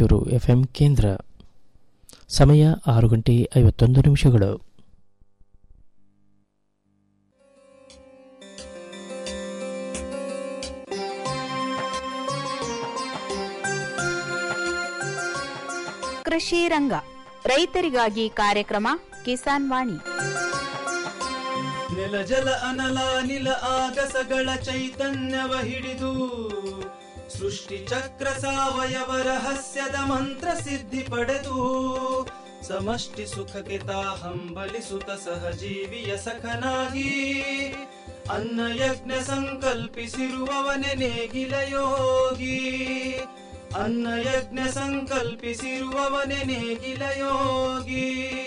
Raichur FM ಕೇಂದ್ರ ಸಮಯ ಆರು ಗಂಟೆ ಐವತ್ತೊಂದು ನಿಮಿಷಗಳು ಕೃಷಿ ರಂಗ ರೈತರಿಗಾಗಿ ಕಾರ್ಯಕ್ರಮ ಕಿಸಾನ್ ವಾಣಿ ನೆಲ ಜಲ ಅನಲ ನಿಲ ಆಗಸಗಳ ಚೈತನ್ಯವ ಹಿಡಿದು ಸೃಷ್ಟಿ ಚಕ್ರ ಸಾವಯವ ರಹಸ್ಯದ ಮಂತ್ರ ಸಿದ್ಧಿ ಪಡೆದು ಸಮಷ್ಟಿ ಸುಖಕ್ಕೆ ತಾ ಹಂಬಲಿಸುತ್ತ ಸಹಜೀವಿಯ ಸಖನಾಗಿ ಅನ್ನ ಯಜ್ಞ ಸಂಕಲ್ಪಿಸಿರುವವನೆ ನೇಗಿಲ ಯೋಗಿ ಅನ್ನ ಯಜ್ಞ ಸಂಕಲ್ಪಿಸಿರುವವನೆ ನೇಗಿಲ ಯೋಗಿ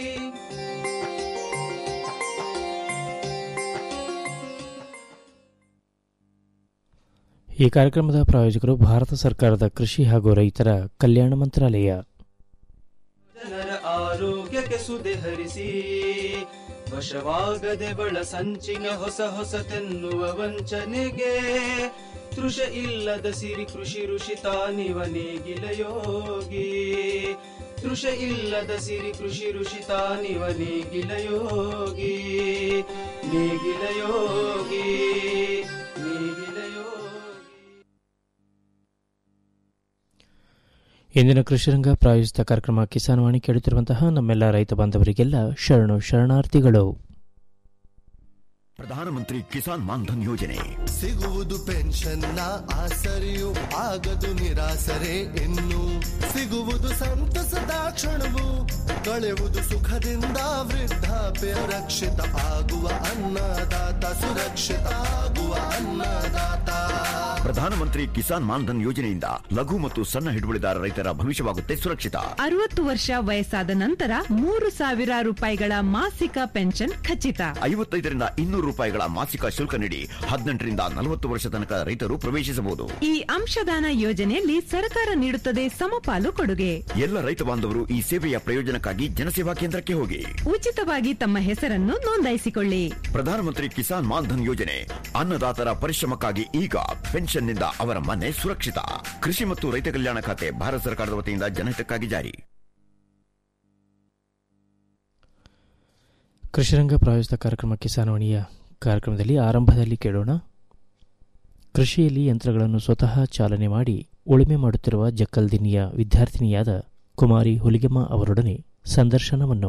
ಈ ಕಾರ್ಯಕ್ರಮದ ಪ್ರಾಯೋಜಕರು ಭಾರತ ಸರ್ಕಾರದ ಕೃಷಿ ಹಾಗೂ ರೈತರ ಕಲ್ಯಾಣ ಮಂತ್ರಾಲಯ ಜನರ ಆರೋಗ್ಯಕ್ಕೆ ಸುದೆ ಹರಿಸಿ ವಶವಾಗದೆ ಬಳ ಸಂಚಿನ ಹೊಸ ಹೊಸತೆನ್ನುವ ವಂಚನೆಗೆ ತೃಷ ಇಲ್ಲದ ಸಿರಿ ಕೃಷಿ ಋಷಿ ತಾನಿವ ನೇಗಿಲ ಯೋಗಿ ತೃಷ ಇಲ್ಲದ ಸಿರಿ ಕೃಷಿ ಋಷಿ ತಾನಿವ ನೇಗಿಲ ಯೋಗಿ ನೇಗಿಲ ಯೋಗಿ ನೇಗಿಲ ಯೋಗಿ ಇಂದಿನ ಕೃಷಿರಂಗ ಪ್ರಾಯೋಜಿತ ಕಾರ್ಯಕ್ರಮ ಕಿಸಾನ್ ವಾಣಿ ಕೇಳುತ್ತಿರುವಂತಹ ನಮ್ಮೆಲ್ಲ ರೈತ ಬಾಂಧವರಿಗೆಲ್ಲ ಶರಣು ಶರಣಾರ್ಥಿಗಳು ಪ್ರಧಾನಮಂತ್ರಿ ಕಿಸಾನ್ ಮಾನ್ಧನ್ ಯೋಜನೆ ಸಿಗುವುದು ಪೆನ್ಷನ್ನ ಆಸರೆಯು ಆಗದು ನಿರಾಸರೆ ಇನ್ನು ಸಿಗುವುದು ಸಂತಸದ ಕ್ಷಣವು ಕಳೆಯುವುದು ಸುಖದಿಂದ ವೃದ್ಧಾಪ್ಯ ರಕ್ಷಿತ ಆಗುವ ಅನ್ನದಾತ ಸುರಕ್ಷಿತ ಆಗುವ ಅನ್ನದಾತ ಪ್ರಧಾನಮಂತ್ರಿ ಕಿಸಾನ್ ಮಾನ್ಧನ್ ಯೋಜನೆಯಿಂದ ಲಘು ಮತ್ತು ಸಣ್ಣ ಹಿಡುವಳಿದಾರ ರೈತರ ಭವಿಷ್ಯವಾಗುತ್ತೆ ಸುರಕ್ಷಿತ ಅರವತ್ತು ವರ್ಷ ವಯಸ್ಸಾದ ನಂತರ ಮೂರು ಸಾವಿರ ರೂಪಾಯಿಗಳ ಮಾಸಿಕ ಪೆನ್ಷನ್ ಖಚಿತ ಐವತ್ತೈದರಿಂದ ಇನ್ನೂರು ರೂಪಾಯಿಗಳ ಮಾಸಿಕ ಶುಲ್ಕ ನೀಡಿ ಹದಿನೆಂಟರಿಂದ ನಲವತ್ತು ವರ್ಷ ತನಕ ರೈತರು ಪ್ರವೇಶಿಸಬಹುದು ಈ ಅಂಶದಾನ ಯೋಜನೆಯಲ್ಲಿ ಸರ್ಕಾರ ನೀಡುತ್ತದೆ ಸಮಪಾಲು ಕೊಡುಗೆ ಎಲ್ಲ ರೈತ ಬಾಂಧವರು ಈ ಸೇವೆಯ ಪ್ರಯೋಜನಕ್ಕಾಗಿ ಜನಸೇವಾ ಕೇಂದ್ರಕ್ಕೆ ಹೋಗಿ ಉಚಿತವಾಗಿ ತಮ್ಮ ಹೆಸರನ್ನು ನೋಂದಾಯಿಸಿಕೊಳ್ಳಿ ಪ್ರಧಾನಮಂತ್ರಿ ಕಿಸಾನ್ ಮಾನ್ಧನ್ ಯೋಜನೆ ಅನ್ನದಾತರ ಪರಿಶ್ರಮಕ್ಕಾಗಿ ಈಗ ಪೆನ್ಷನ್ನಿಂದ ಅವರ ಮನೆ ಸುರಕ್ಷಿತ ಕೃಷಿ ಮತ್ತು ರೈತ ಕಲ್ಯಾಣ ಖಾತೆ ಭಾರತ ಸರ್ಕಾರದ ವತಿಯಿಂದ ಜನಹಿತಕ್ಕಾಗಿ ಜಾರಿ ಕೃಷಿರಂಗ ಪ್ರಾಯೋಜಿತ ಕಾರ್ಯಕ್ರಮ ಕಿಸಾನ್ ವಾಣಿಯ ಕಾರ್ಯಕ್ರಮದಲ್ಲಿ ಆರಂಭದಲ್ಲಿ ಕೇಳೋಣ ಕೃಷಿಯಲ್ಲಿ ಯಂತ್ರಗಳನ್ನು ಸ್ವತಃ ಚಾಲನೆ ಮಾಡಿ ಉಳುಮೆ ಮಾಡುತ್ತಿರುವ ಜಕ್ಕಲ್ದಿನಿಯ ವಿದ್ಯಾರ್ಥಿನಿಯಾದ ಕುಮಾರಿ ಹುಲಿಗೆಮ್ಮ ಅವರೊಡನೆ ಸಂದರ್ಶನವನ್ನು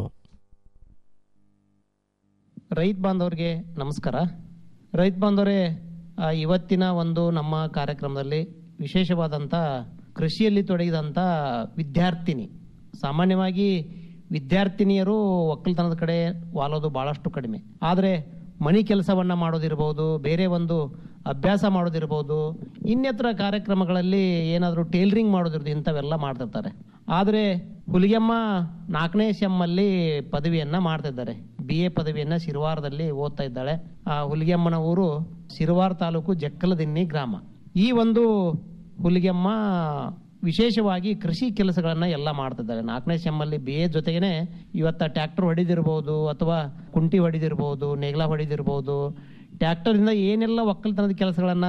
ರೈತ ಬಾಂಧವರಿಗೆ ನಮಸ್ಕಾರ ರೈತ ಬಾಂಧವರೇ ಆ, ಇವತ್ತಿನ ಒಂದು ನಮ್ಮ ಕಾರ್ಯಕ್ರಮದಲ್ಲಿ ವಿಶೇಷವಾದಂಥ ಕೃಷಿಯಲ್ಲಿ ತೊಡಗಿದಂಥ ವಿದ್ಯಾರ್ಥಿನಿ ಸಾಮಾನ್ಯವಾಗಿ ವಿದ್ಯಾರ್ಥಿನಿಯರು ಒಕ್ಕಲ್ತನದ ಕಡೆ ವಾಲೋದು ಭಾಳಷ್ಟು ಕಡಿಮೆ ಆದರೆ ಮಣಿ ಕೆಲಸವನ್ನ ಮಾಡೋದಿರ್ಬೋದು ಬೇರೆ ಒಂದು ಅಭ್ಯಾಸ ಮಾಡೋದಿರ್ಬೋದು ಇನ್ನಿತರ ಕಾರ್ಯಕ್ರಮಗಳಲ್ಲಿ ಏನಾದರೂ ಟೇಲರಿಂಗ್ ಮಾಡೋದಿರ್ಬೋದು ಇಂಥವೆಲ್ಲ ಮಾಡ್ತಿರ್ತಾರೆ ಆದರೆ ಹುಲಿಗೆಮ್ಮ ನಾಲ್ಕನೇ ಸೆಮ್ಮಲ್ಲಿ ಪದವಿಯನ್ನ ಮಾಡ್ತಿದ್ದಾರೆ ಬಿ ಎ ಪದವಿಯನ್ನ ಶಿರವಾರದಲ್ಲಿ ಓದ್ತಾ ಇದ್ದಾಳೆ ಆ ಹುಲಿಗೆಮ್ಮನ ಊರು ಶಿರವಾರ ತಾಲೂಕು ಜಕ್ಕಲದಿನ್ನಿ ಗ್ರಾಮ ಈ ಒಂದು ಹುಲಿಗೆಮ್ಮ ವಿಶೇಷವಾಗಿ ಕೃಷಿ ಕೆಲಸಗಳನ್ನ ಎಲ್ಲ ಮಾಡ್ತಿದ್ದಾರೆ ನಾಲ್ಕನೇ ಸೆಮ್ಮಲ್ಲಿ ಬಿ ಎ ಜೊತೆಗೇನೆ ಇವತ್ತ ಟ್ರ್ಯಾಕ್ಟರ್ ಹೊಡಿದಿರ್ಬೋದು ಅಥವಾ ಕುಂಟಿ ಹೊಡಿದಿರ್ಬೋದು ನೇಗ್ಲ ಹೊಡಿದಿರ್ಬೋದು ಟ್ರ್ಯಾಕ್ಟರಿಂದ ಏನೆಲ್ಲ ಒಕ್ಕಲ್ತನದ ಕೆಲಸಗಳನ್ನ